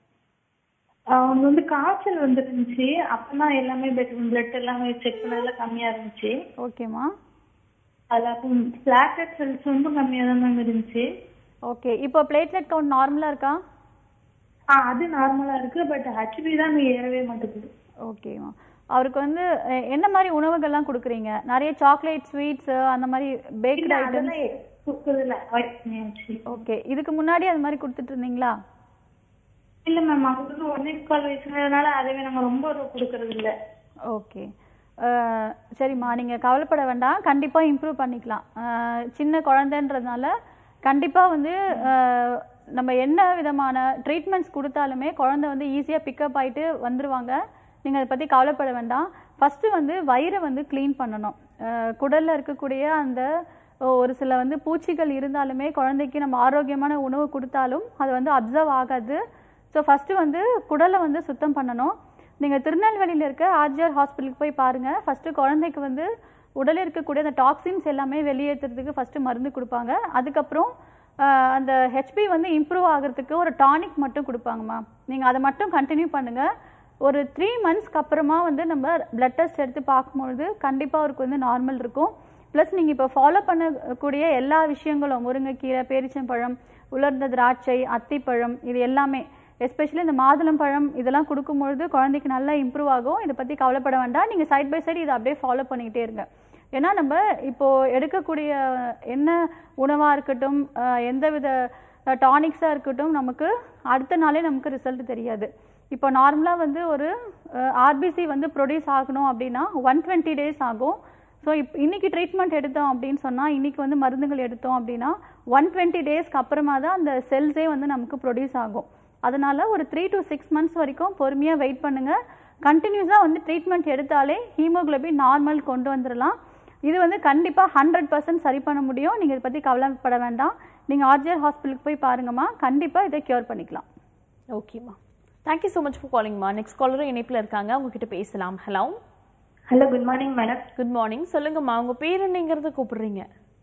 அவங்க வந்து காய்ச்சல் வந்துருந்துச்சு அப்பதான் எல்லாமே பிளட் எல்லாமே செக் பண்ணதுல கம்மியா இருந்துச்சு ஓகேம்மா அதுல அப்போ பிளாட்டட் செல்ஸ் வந்து கம்மியா தான் மேம் இருந்துச்சு ஓகே இப்போ பிளேட்லெட் கவுண்ட் நார்மலா இருக்கா ஆ அது நார்மலா இருக்கு பட் ஹெச்பி தான் ஏறவே மாட்டேங்குது ஓகேம்மா அவருக்கு வந்து அஹ், என்ன மாதிரி உணவுகள்லாம் கொடுக்குறீங்க நிறைய சாக்லேட் ஸ்வீட்ஸ் அந்த மாதிரி பேக்டு இல்ல ஐட்டம்ஸ் அதெல்லாம் கொடுக்கறதில்ல அவாய்ட் பண்ணியாச்சு ஓகே இதுக்கு முன்னாடி அது மாதிரி கொடுத்துட்டு இருந்தீங்களா இல்ல மேம் அவருக்கு வந்து ஒன்னே முக்கால் வயசுனால அதுவே நாங்க ரொம்ப கொடுக்கறது இல்ல ஓகே அஹ், சரிம்மா நீங்கள் கவலைப்பட வேண்டாம் கண்டிப்பாக இம்ப்ரூவ் பண்ணிக்கலாம் அஹ், சின்ன குழந்தைன்றதுனால கண்டிப்பாக வந்து அஹ், நம்ம என்ன விதமான ட்ரீட்மெண்ட்ஸ் கொடுத்தாலுமே குழந்தை வந்து ஈஸியாக பிக்கப் ஆயிட்டு வந்துருவாங்க நீங்கள் அதை பற்றி கவலைப்பட வேண்டாம் ஃபஸ்ட்டு வந்து வயிறை வந்து க்ளீன் பண்ணணும் குடலில் இருக்கக்கூடிய அந்த ஒரு சில வந்து பூச்சிகள் இருந்தாலுமே குழந்தைக்கு நம்ம ஆரோக்கியமான உணவு கொடுத்தாலும் அது வந்து அப்சர்வ் ஆகாது ஸோ ஃபஸ்ட்டு வந்து குடலை வந்து சுத்தம் பண்ணணும் நீங்கள் திருநெல்வேலியில் இருக்க ஆர்ஜிஆர் ஹாஸ்பிட்டலுக்கு போய் பாருங்கள் ஃபஸ்ட்டு குழந்தைக்கு வந்து உடலில் இருக்கக்கூடிய அந்த டாக்ஸின்ஸ் எல்லாமே வெளியேற்றுறதுக்கு ஃபஸ்ட்டு மருந்து கொடுப்பாங்க அதுக்கப்புறம் ஆஹ், அந்த ஹெச்பி வந்து இம்ப்ரூவ் ஆகிறதுக்கு ஒரு டானிக் மட்டும் கொடுப்பாங்கம்மா நீங்கள் அதை மட்டும் கண்டினியூ பண்ணுங்கள் ஒரு த்ரீ மந்த்ஸ்க்கு அப்புறமா வந்து நம்ம பிளட் டெஸ்ட் எடுத்து பார்க்கும்பொழுது கண்டிப்பாக அவருக்கு வந்து நார்மல் இருக்கும் ப்ளஸ் நீங்கள் இப்போ ஃபாலோ பண்ணக்கூடிய எல்லா விஷயங்களும் முருங்கைக்கீரை பேரிச்சம்பழம் உலர்ந்த திராட்சை அத்திப்பழம் இது எல்லாமே எஸ்பெஷலி இந்த மாதுளம் பழம் இதெல்லாம் கொடுக்கும்பொழுது குழந்தைக்கு நல்லா இம்ப்ரூவ் ஆகும் இதை பற்றி கவலைப்பட வேண்டாம் நீங்கள் சைட் பை சைடு இதை அப்படியே ஃபாலோ பண்ணிக்கிட்டே இருங்க ஏன்னா நம்ம இப்போ எடுக்கக்கூடிய என்ன உணவாக இருக்கட்டும் அஹ், எந்தவித டானிக்ஸாக இருக்கட்டும் நமக்கு அடுத்த நாளே நமக்கு ரிசல்ட் தெரியாது இப்போ நார்மலாக வந்து ஒரு ஆர்பிசி வந்து ப்ரொடியூஸ் ஆகணும் அப்படின்னா ஒன் டுவெண்ட்டி டேஸ் ஆகும் ஸோ இப் இன்னைக்கு ட்ரீட்மெண்ட் எடுத்தோம் அப்படின்னு சொன்னால் இன்னைக்கு வந்து மருந்துகள் எடுத்தோம் அப்படின்னா ஒன் டுவெண்ட்டி டேஸ்க்கு அப்புறமா தான் அந்த செல்ஸே வந்து நமக்கு ப்ரொடியூஸ் ஆகும் அதனால ஒரு த்ரீ to சிக்ஸ் மந்த்ஸ் வரைக்கும் பொறுமையாக வெயிட் பண்ணுங்க கண்டினியூஸாக வந்து ட்ரீட்மெண்ட் எடுத்தாலே ஹீமோகுளோபின் நார்மல் கொண்டு வந்துடலாம் இது வந்து கண்டிப்பாக ஹண்ட்ரட் பர்சன்ட் சரி பண்ண முடியும் நீங்கள் இதை பற்றி கவலைப்பட வேண்டாம் நீங்கள் ஆர்ஜிஆர் ஹாஸ்பிட்டலுக்கு போய் பாருங்கம்மா கண்டிப்பாக இதை க்யூர் பண்ணிக்கலாம் ஓகேம்மா தேங்க்யூ ஸோ மச் ஃபார் காலிங்மா நெக்ஸ்ட் காலரும் இணைப்பில் இருக்காங்க உங்ககிட்ட பேசலாம் hello hello good morning madam good morning சொல்லுங்கம்மா உங்க பேர் என்னங்கிறது கூப்பிடுறீங்க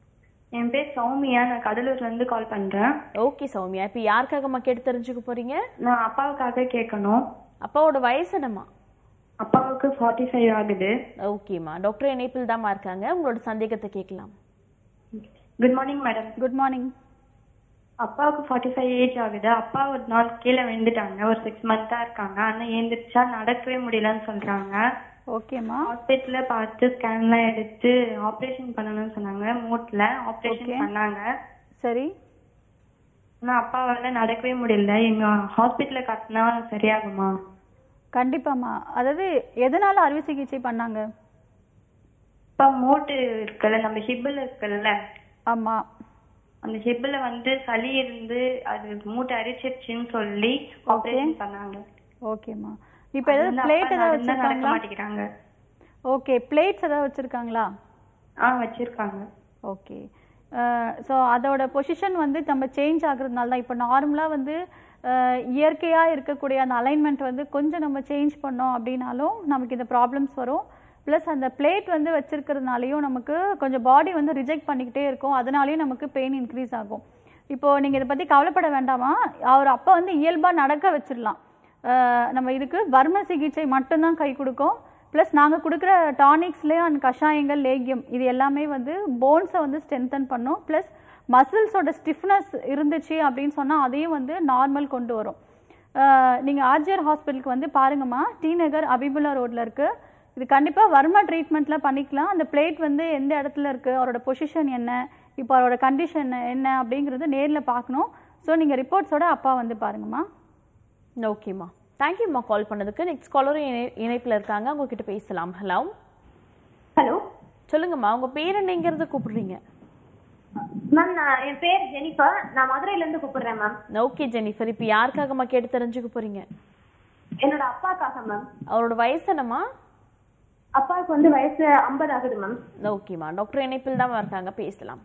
என் பேர் சௌமியா நான் கடலூர்ல இருந்து கால் பண்றேன் ஓகே சௌமியா இப்போ யாருக்காகம்மா கேட்டு தெரிஞ்சுக்க போறீங்க நான் அப்பாவுக்காக கேட்கணும் அப்பாவோட வயசு என்னம்மா அப்பாவுக்கு ஃபார்ட்டி ஃபைவ் ஆகுது ஓகேம்மா டாக்டர் இணைப்பில் தாம்மா இருக்காங்க உங்களோட சந்தேகத்தை கேட்கலாம் good morning madam good morning அப்பாவுக்கு ஃபார்ட்டி ஃபைவ் ஏஜ் ஆகுது அப்பா ஒரு நாள் கீழே விழுந்துட்டாங்க ஒரு சிக்ஸ் மந்த்தா இருக்காங்க ஆனா ஏந்திரிச்சா நடக்கவே முடியலன்னு சொல்றாங்க ஓகேம்மா ஹாஸ்பிட்டல்ல பார்த்து ஸ்கேன்லாம் எடுத்து ஆபரேஷன் பண்ணணும்னு சொன்னாங்க மூட்ல ஆபரேஷன் பண்ணாங்க சரி ஆனா அப்பாவால நடக்கவே முடியல எங்க ஹாஸ்பிட்டல்ல காட்டினா சரியாகுமா கண்டிப்பாம்மா அதாவது எதனால அறுவை சிகிச்சை பண்ணாங்க இப்ப மூட்டு இருக்குல்ல நம்ம ஹிப்பில் இருக்குல்ல ஆமா அந்த ஹிப்பில் வந்து சளி இருந்து அது மூட்டை அரிச்சிருச்சுன்னு சொல்லி ஆபரேஷன் பண்ணாங்க ஓகேம்மா இப்போ ஏதாவது அதனால பிளேட் அப்பா ஏதாவது நடந்தா நடக்க வச்சிருக்காங்களா மாட்டேங்கிறாங்க ஓகே பிளேட்ஸ் ஏதாவது வச்சிருக்காங்களா ஆ வச்சிருக்காங்க ஓகே ஸோ அதோட பொசிஷன் வந்து நம்ம சேஞ்ச் ஆகுறதுனால தான் இப்போ நார்மலாக வந்து இயற்கையாக இருக்கக்கூடிய அந்த அலைன்மெண்ட் வந்து கொஞ்சம் நம்ம சேஞ்ச் பண்ணோம் அப்படின்னாலும் நமக்கு இந்த ப்ராப்ளம்ஸ் வரும் ப்ளஸ் அந்த பிளேட் வந்து வச்சிருக்கிறதுனாலையும் நமக்கு கொஞ்சம் பாடி வந்து ரிஜெக்ட் பண்ணிக்கிட்டே இருக்கும் அதனாலேயும் நமக்கு பெயின் இன்க்ரீஸ் ஆகும் இப்போ நீங்கள் இதை பற்றி கவலைப்பட வேண்டாமா அவர் அப்போ வந்து இயல்பாக நடக்க வச்சிடலாம் அஹ் நம்ம இதுக்கு வர்ம சிகிச்சை மட்டும்தான் கை கொடுக்கும் ப்ளஸ் நாங்கள் கொடுக்குற டானிக்ஸ்லேயே அண்ட் கஷாயங்கள் லேகியம் இது எல்லாமே வந்து போன்ஸை வந்து ஸ்ட்ரென்தன் பண்ணும் ப்ளஸ் மசில்ஸோட ஸ்டிஃப்னஸ் இருந்துச்சு அப்படின்னு சொன்னால் அதையும் வந்து நார்மல் கொண்டு வரும் நீங்கள் ஆர்ஜிஆர் ஹாஸ்பிட்டலுக்கு வந்து பாருங்கம்மா டி நகர் அபிபுல்லா ரோட்டில் இருக்குது இது கண்டிப்பாக வர்மா ட்ரீட்மெண்ட்டில் பண்ணிக்கலாம் அந்த பிளேட் வந்து எந்த இடத்துல இருக்குது அவரோட பொசிஷன் என்ன இப்போ அவரோட கண்டிஷன் என்ன அப்படிங்கிறது நேரில் பார்க்கணும் ஸோ நீங்கள் ரிப்போர்ட்ஸோட அப்பா வந்து பாருங்கம்மா ஓகேம்மா தேங்க்யூம்மா கால் பண்ணதுக்கு நெக்ஸ்ட் காலரும் இணை இணைப்பில் இருக்காங்க உங்ககிட்ட பேசலாம் ஹலோ ஹலோ சொல்லுங்கம்மா உங்க பேர் என்னங்கிறத கூப்பிடுறீங்க மேம் நான் என் பேர் ஜெனிஃபர் நான் மதுரையில இருந்து கூப்பிடுறேன் மேம் ஓகே ஜெனிஃபர் இப்போ யாருக்காகம்மா கேட்டு தெரிஞ்சுக்க போறீங்க என்னோட அப்பாக்காக மேம் அவரோட வயசு என்னம்மா அப்பாவுக்கு வந்து வயசு ஐம்பது ஆகுது மேம் ஓகேம்மா டாக்டர் இணைப்பில் தான் இருக்காங்க பேசலாம்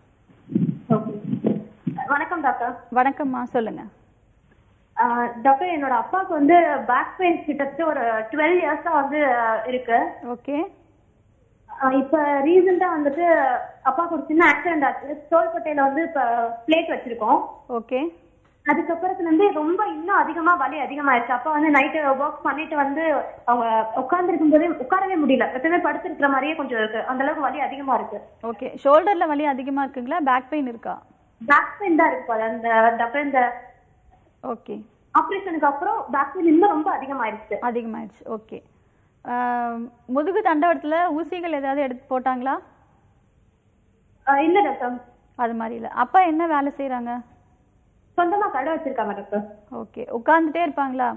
வணக்கம் டாக்டர் வணக்கம்மா சொல்லுங்கள் ஆஹ் டாக்டர் என்னோட அப்பாவுக்கு வந்து பேக் பெயின் கிட்டத்தட்ட ஒரு டுவெல் இயர்ஸா வந்து இருக்கு ஓகே ஆஹ் இப்ப ரீசெண்டா வந்துட்டு அப்பாவுக்கு ஒரு சின்ன ஆக்சிடென்ட் ஆச்சு தோள்பட்டையில வந்து இப்ப பிளேட் வச்சிருக்கோம் ஓகே அதுக்கப்புறத்துல இருந்து ரொம்ப இன்னும் அதிகமா வலி அதிகமாயிருச்சு அப்பா வந்து நைட்டு ஒர்க் பண்ணிட்டு வந்து அவங்க உட்கார்ந்து இருக்கும்போதே உட்காரவே முடியல எப்பவுமே படுத்திருக்கிற மாதிரியே கொஞ்சம் இருக்கு அந்த அளவுக்கு வலி அதிகமா இருக்கு ஓகே ஷோல்டரில் வலி அதிகமாக இருக்குங்களா பேக் பெயின் இருக்கா பேக் பெயின் தான் இருக்கு போல அந்த டாக்டர் இந்த ஓகே ஆபரேஷனுக்கு அப்புறம் பேக் பெயின் இன்னும் ரொம்ப அதிகமாயிருச்சு அதிகமாயிடுச்சு ஓகே முதுகு தண்டவடத்தில் ஊசிகள் ஏதாவது எடுத்து போட்டாங்களா ஆஹ் இல்ல டாக்டர் அது மாதிரி இல்லை அப்பா என்ன வேலை செய்கிறாங்க சொந்தமா கடை வச்சிருக்காங்க டாக்டர் ஓகே உட்காந்துட்டே இருப்பாங்களா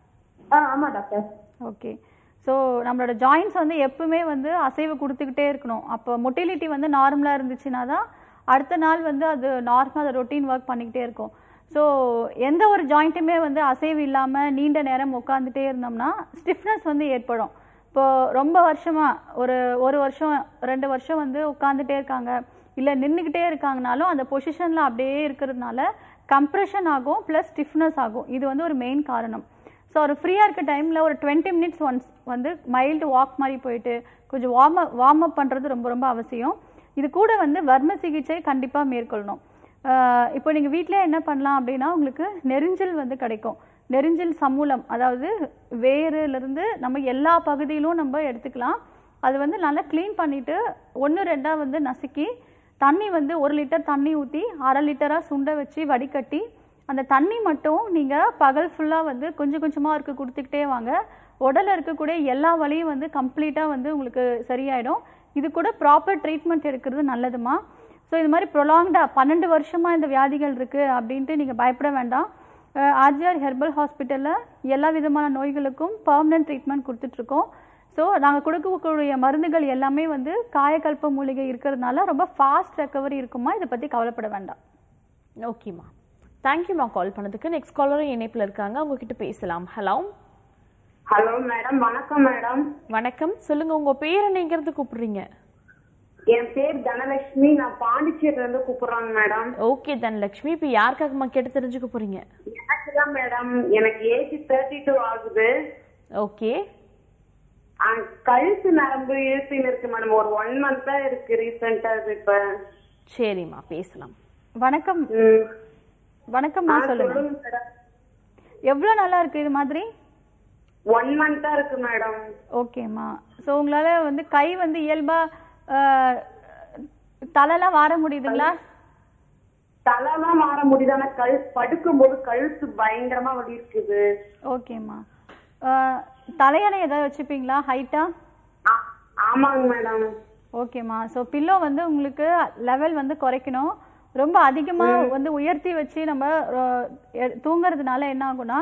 ஆ ஆமா டாக்டர் ஓகே ஸோ நம்மளோட ஜாயின்ஸ் வந்து எப்பவுமே வந்து அசைவு கொடுத்துக்கிட்டே இருக்கணும் அப்போ மொட்டிலிட்டி வந்து நார்மலாக இருந்துச்சுன்னா தான் அடுத்த நாள் வந்து அது நார்மலாக அதை ரொட்டீன் ஒர்க் பண்ணிக்கிட்டே இருக்கும் ஸோ எந்த ஒரு ஜாயிண்ட்டுமே வந்து அசைவு இல்லாமல் நீண்ட நேரம் உட்காந்துட்டே இருந்தோம்னா ஸ்டிஃப்னஸ் வந்து ஏற்படும் இப்போ ரொம்ப வருஷமாக ஒரு ஒரு வருஷம் ரெண்டு வருஷம் வந்து உட்காந்துட்டே இருக்காங்க இல்லை நின்றுக்கிட்டே இருக்காங்கனாலும் அந்த பொசிஷனில் அப்படியே இருக்கிறதுனால கம்ப்ரெஷன் ஆகும் ப்ளஸ் ஸ்டிஃப்னஸ் ஆகும் இது வந்து ஒரு மெயின் காரணம் ஸோ ஒரு ஃப்ரீயாக இருக்க டைமில் ஒரு டுவெண்ட்டி மினிட்ஸ் ஒன்ஸ் வந்து மைல்டு வாக் மாதிரி போயிட்டு கொஞ்சம் வார்ம் அப் வார்ம் அப் பண்ணுறது ரொம்ப ரொம்ப அவசியம் இது கூட வந்து வர்ம சிகிச்சை கண்டிப்பாக மேற்கொள்ளணும் ஆஹ் இப்போ நீங்கள் வீட்டிலே என்ன பண்ணலாம் அப்படின்னா உங்களுக்கு நெரிஞ்சல் வந்து கிடைக்கும் நெரிஞ்சல் சமூலம் அதாவது வேருலேருந்து நம்ம எல்லா பகுதியிலும் நம்ம எடுத்துக்கலாம் அது வந்து நல்லா க்ளீன் பண்ணிவிட்டு ஒன்று ரெண்டாக வந்து நசுக்கி தண்ணி வந்து ஒரு லிட்டர் தண்ணி ஊற்றி அரை லிட்டராக சுண்ட வச்சு வடிகட்டி அந்த தண்ணி மட்டும் நீங்கள் பகல் ஃபுல்லாக வந்து கொஞ்சம் கொஞ்சமாக இருக்க கொடுத்துக்கிட்டே வாங்க உடலில் இருக்கக்கூடிய எல்லா வலியும் வந்து கம்ப்ளீட்டாக வந்து உங்களுக்கு சரியாயிடும் இது கூட ப்ராப்பர் ட்ரீட்மெண்ட் எடுக்கிறது நல்லதுமா ஸோ இது மாதிரி ப்ரொலாங்டாக பன்னெண்டு வருஷமாக இந்த வியாதிகள் இருக்குது அப்படின்ட்டு நீங்கள் பயப்பட வேண்டாம் ஆர்ஜிஆர் ஹெர்பல் ஹாஸ்பிட்டலில் எல்லா விதமான நோய்களுக்கும் பர்மனன்ட் ட்ரீட்மெண்ட் கொடுத்துட்ருக்கோம் ஸோ நாங்கள் கொடுக்கக்கூடிய மருந்துகள் எல்லாமே வந்து காயக்கல்ப மூலிகை இருக்கிறதுனால ரொம்ப ஃபாஸ்ட் ரெக்கவரி இருக்குமா இதை பற்றி கவலைப்பட வேண்டாம் ஓகேம்மா தேங்க்யூம்மா கால் பண்ணதுக்கு நெக்ஸ்ட் காலரும் இணைப்பில் இருக்காங்க உங்ககிட்ட பேசலாம் ஹலோ ஹலோ மேடம் வணக்கம் மேடம் வணக்கம் சொல்லுங்க உங்க பேர் என்னங்கிறது கூப்பிடுறீங்க என் பேர் தனலட்சுமி நான் பாண்டிச்சேரில இருந்து கூப்பிடுறேங்க மேடம் ஓகே தனலட்சுமி இப்போ யாருக்காகம்மா கேட்டு தெரிஞ்சுக்க போறீங்க எனக்கு தான் மேடம் எனக்கு ஏஜ் தேர்ட்டி டூ ஆகுது ஓகே ஆ, கழுத்து நரம்பு இழுப்பின்னு இருக்கு மேடம் ஒரு ஒன் மந்த் தான் இருக்கு ரீசெண்டா இது இப்ப சரிம்மா பேசலாம் வணக்கம் வணக்கம்மா ஆ, சொல்லுங்க சொல்லுங்க மேடம் எவ்வளோ நல்லா இருக்கு இது மாதிரி ஒன் மந்த்தா இருக்கு மேடம் ஓகேம்மா ஸோ உங்களால் வந்து கை வந்து இயல்பாக தலைலாம் வார முடியுதுங்களா தலைலாம் மாற முடியுது ஆனா கழு படுக்கும்போது கழுத்து பயங்கரமா வலி இருக்குது ஓகேம்மா அஹ், தலையணை ஏதாவது வச்சுப்பீங்களா ஹைட்டா ஆமாங்க மேடம் ஓகேம்மா ஸோ பில்லோ வந்து உங்களுக்கு லெவல் வந்து குறைக்கணும் ரொம்ப அதிகமாக வந்து உயர்த்தி வச்சு நம்ம அஹ், எ- தூங்குறதுனால என்ன ஆகும்னா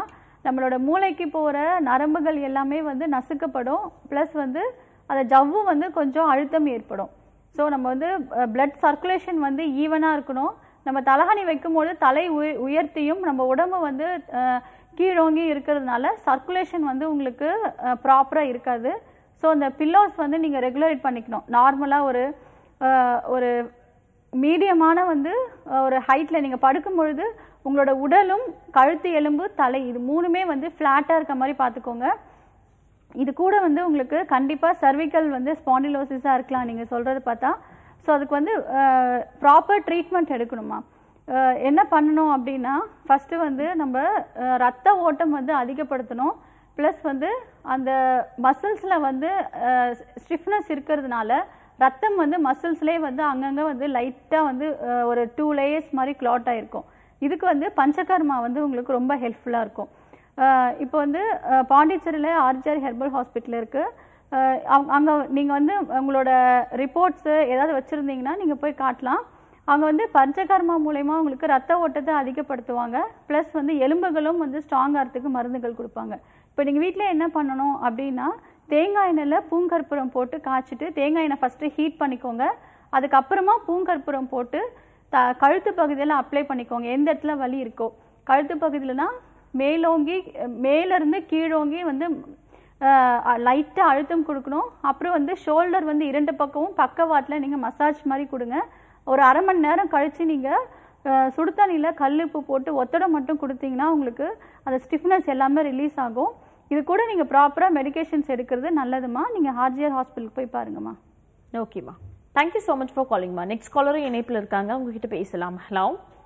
நம்மளோட மூளைக்கு போகிற நரம்புகள் எல்லாமே வந்து நசுக்கப்படும் ப்ளஸ் வந்து அந்த ஜவ்வு வந்து கொஞ்சம் அழுத்தம் ஏற்படும் ஸோ நம்ம வந்து பிளட் சர்க்குலேஷன் வந்து ஈவனாக இருக்கணும் நம்ம தலகாணி வைக்கும்போது தலை உய உயர்த்தியும் நம்ம உடம்பு வந்து அஹ், கீழோங்கி இருக்கிறதுனால சர்க்குலேஷன் வந்து உங்களுக்கு ப்ராப்பராக இருக்காது ஸோ அந்த பில்லோஸ் வந்து நீங்கள் ரெகுலரேட் பண்ணிக்கணும் நார்மலாக ஒரு அஹ், ஒரு மீடியமான வந்து அஹ், ஒரு ஹைட்டில் நீங்கள் படுக்கும் பொழுது உங்களோட உடலும் கழுத்து எலும்பு தலை இது மூணுமே வந்து ஃப்ளாட்டாக இருக்க மாதிரி பார்த்துக்கோங்க இது கூட வந்து உங்களுக்கு கண்டிப்பாக சர்விக்கல் வந்து ஸ்பாண்டிலோசிஸாக இருக்கலாம் நீங்கள் சொல்கிறது பார்த்தா ஸோ அதுக்கு வந்து ப்ராப்பர் ட்ரீட்மெண்ட் எடுக்கணுமா அஹ், என்ன பண்ணணும் அப்படின்னா ஃபஸ்ட்டு வந்து நம்ம அஹ், ரத்த ஓட்டம் வந்து அதிகப்படுத்தணும் ப்ளஸ் வந்து அந்த மசில்ஸில் வந்து ஸ்டிஃப்னஸ் இருக்கிறதுனால ரத்தம் வந்து மசில்ஸ்லேயே வந்து அங்கங்கே வந்து லைட்டாக வந்து அஹ், ஒரு டூ லேயர்ஸ் மாதிரி கிளாட் ஆகிருக்கும் இதுக்கு வந்து பஞ்சகர்மா வந்து உங்களுக்கு ரொம்ப ஹெல்ப்ஃபுல்லாக இருக்கும் அஹ், இப்போ வந்து அஹ், பாண்டிச்சேரியில் ஆர்ஜிஆர் ஹெர்பல் ஹாஸ்பிட்டல் இருக்குது அங்கே நீங்கள் வந்து உங்களோட ரிப்போர்ட்ஸு ஏதாவது வச்சுருந்தீங்கன்னா நீங்கள் போய் காட்டலாம் அவங்க வந்து பஞ்சகர்மா மூலயமா உங்களுக்கு ரத்த ஓட்டத்தை அதிகப்படுத்துவாங்க ப்ளஸ் வந்து எலும்புகளும் வந்து ஸ்ட்ராங் ஆகிறதுக்கு மருந்துகள் கொடுப்பாங்க இப்போ நீங்கள் வீட்டில் என்ன பண்ணணும் அப்படின்னா தேங்காய் எண்ணெயில் பூங்கற்பூரம் போட்டு காய்ச்சிட்டு தேங்காய் எண்ணெய் ஃபஸ்ட்டு ஹீட் பண்ணிக்கோங்க அதுக்கப்புறமா பூங்கற்பூரம் போட்டு த கழுத்து பகுதியில் அப்ளை பண்ணிக்கோங்க எந்த இடத்துல வலி இருக்கோ கழுத்து பகுதியிலனா மேலோங்கி மேலேருந்து கீழோங்கி வந்து லைட்டாக அழுத்தம் கொடுக்கணும் அப்புறம் வந்து ஷோல்டர் வந்து இரண்டு பக்கமும் பக்கவாட்டில் நீங்கள் மசாஜ் மாதிரி கொடுங்க ஒரு அரை மணி நேரம் கழித்து நீங்கள் சுடுதண்ணியில் கல்லுப்பு போட்டு ஒத்தடம் மட்டும் கொடுத்தீங்கன்னா உங்களுக்கு அந்த ஸ்டிஃப்னஸ் எல்லாமே ரிலீஸ் ஆகும் இது கூட நீங்கள் ப்ராப்பராக மெடிகேஷன்ஸ் எடுக்கிறது நல்லதுமா நீங்கள் ஹார்ஜியர் ஹாஸ்பிட்டலுக்கு போய் பாருங்கம்மா ஓகேம்மா தேங்க்யூ ஸோ மச் ஃபார் காலிங்மா நெக்ஸ்ட் காலரும் இணைப்பில் இருக்காங்க உங்ககிட்ட பேசலாம் ஹலோ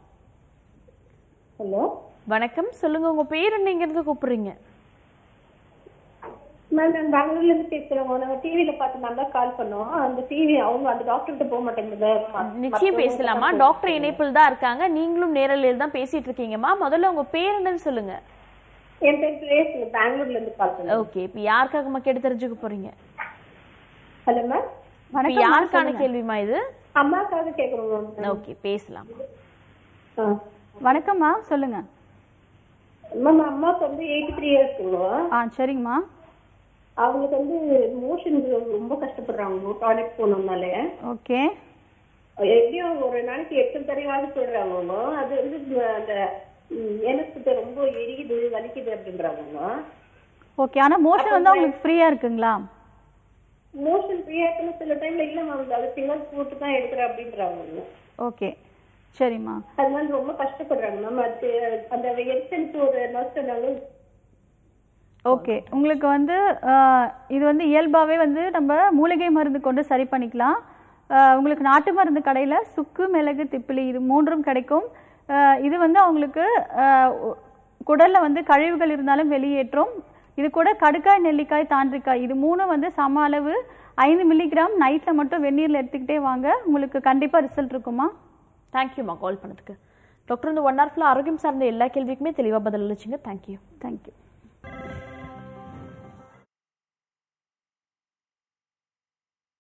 ஹலோ வணக்கம் சொல்லுங்க உங்க பேர் என்ன இருந்து கூப்பிடுறீங்க மேம் நான் பெங்களூர்ல இருந்து பேசுறோம் நாங்க டிவில பார்த்து நான் தான் கால் பண்ணோம் அந்த டிவி அவங்க அந்த டாக்டர்கிட்ட போக மாட்டேங்குது நிச்சயம் பேசலாமா டாக்டர் இணைப்பில் தான் இருக்காங்க நீங்களும் நேரலையில் தான் பேசிட்டு இருக்கீங்கம்மா முதல்ல உங்க பேர் என்னன்னு சொல்லுங்க என் பேர் பிரேஸ் பெங்களூர்ல இருந்து கால் பண்ணோம் ஓகே இப்போ யாருக்காகம்மா கேட்டு தெரிஞ்சுக்க போறீங்க ஹலோ மேம் இப்போ யாருக்கான கேள்விமா இது அம்மாக்காக கேக்குறோம் மேம் ஓகே பேசலாம் வணக்கம்மா சொல்லுங்க மேம் அம்மாவுக்கு வந்து எயிட்டி த்ரீ இயர்ஸ்க்குங்க ஆ சரிங்கம்மா அவங்களுக்கு வந்து மோஷன் ரொம்ப கஷ்டப்படுறாங்க டாய்லெட் போனோம்னாலே ஓகே எப்படியும் ஒரு நாளைக்கு எட்டு தடவையாவது சொல்றாங்க அவங்க அது வந்து அந்த எனக்கு ரொம்ப எரியுது வலிக்குது அப்படின்றாங்க ஓகே ஆனால் மோஷன் வந்து உங்களுக்கு ஃப்ரீயாக இருக்குங்களா மோஷன் ஃப்ரீயா இருக்குன்னு சில டைம்ல இல்ல மேம் அது ஃபிங்கர் போட்டு தான் எடுக்கிறேன் அப்படின்றாங்க ஓகே சரிம்மா அதனால ரொம்ப கஷ்டப்படுறாங்க மேம் அது அந்த எரிச்சலுக்கு ஒரு நர்ஸ் இருந்தாலும் ஓகே உங்களுக்கு வந்து ஆஹ், இது வந்து இயல்பாகவே வந்து நம்ம மூலிகை மருந்து கொண்டு சரி பண்ணிக்கலாம் ஆஹ், உங்களுக்கு நாட்டு மருந்து கடையில் சுக்கு மிளகு திப்பிலி இது மூன்றும் கிடைக்கும் ஆஹ், இது வந்து அவங்களுக்கு ஆஹ், உ- குடல்ல வந்து கழிவுகள் இருந்தாலும் வெளியேற்றும் இது கூட கடுக்காய் நெல்லிக்காய் தாண்டிக்காய் இது மூணும் வந்து சம அளவு ஐந்து மில்லிகிராம் நைட்டில் மட்டும் வெந்நீரில் எடுத்துக்கிட்டே வாங்க உங்களுக்கு கண்டிப்பாக ரிசல்ட் இருக்குமா தேங்க்யூம்மா கால் பண்ணதுக்கு டாக்டர் இந்த ஒன் ஹவர் ஃபுல்லாக ஆரோக்கியம் சார்ந்த எல்லா கேள்விக்குமே தெளிவாக பதில் அளிச்சிங்க தேங்க்யூ தேங்க்யூ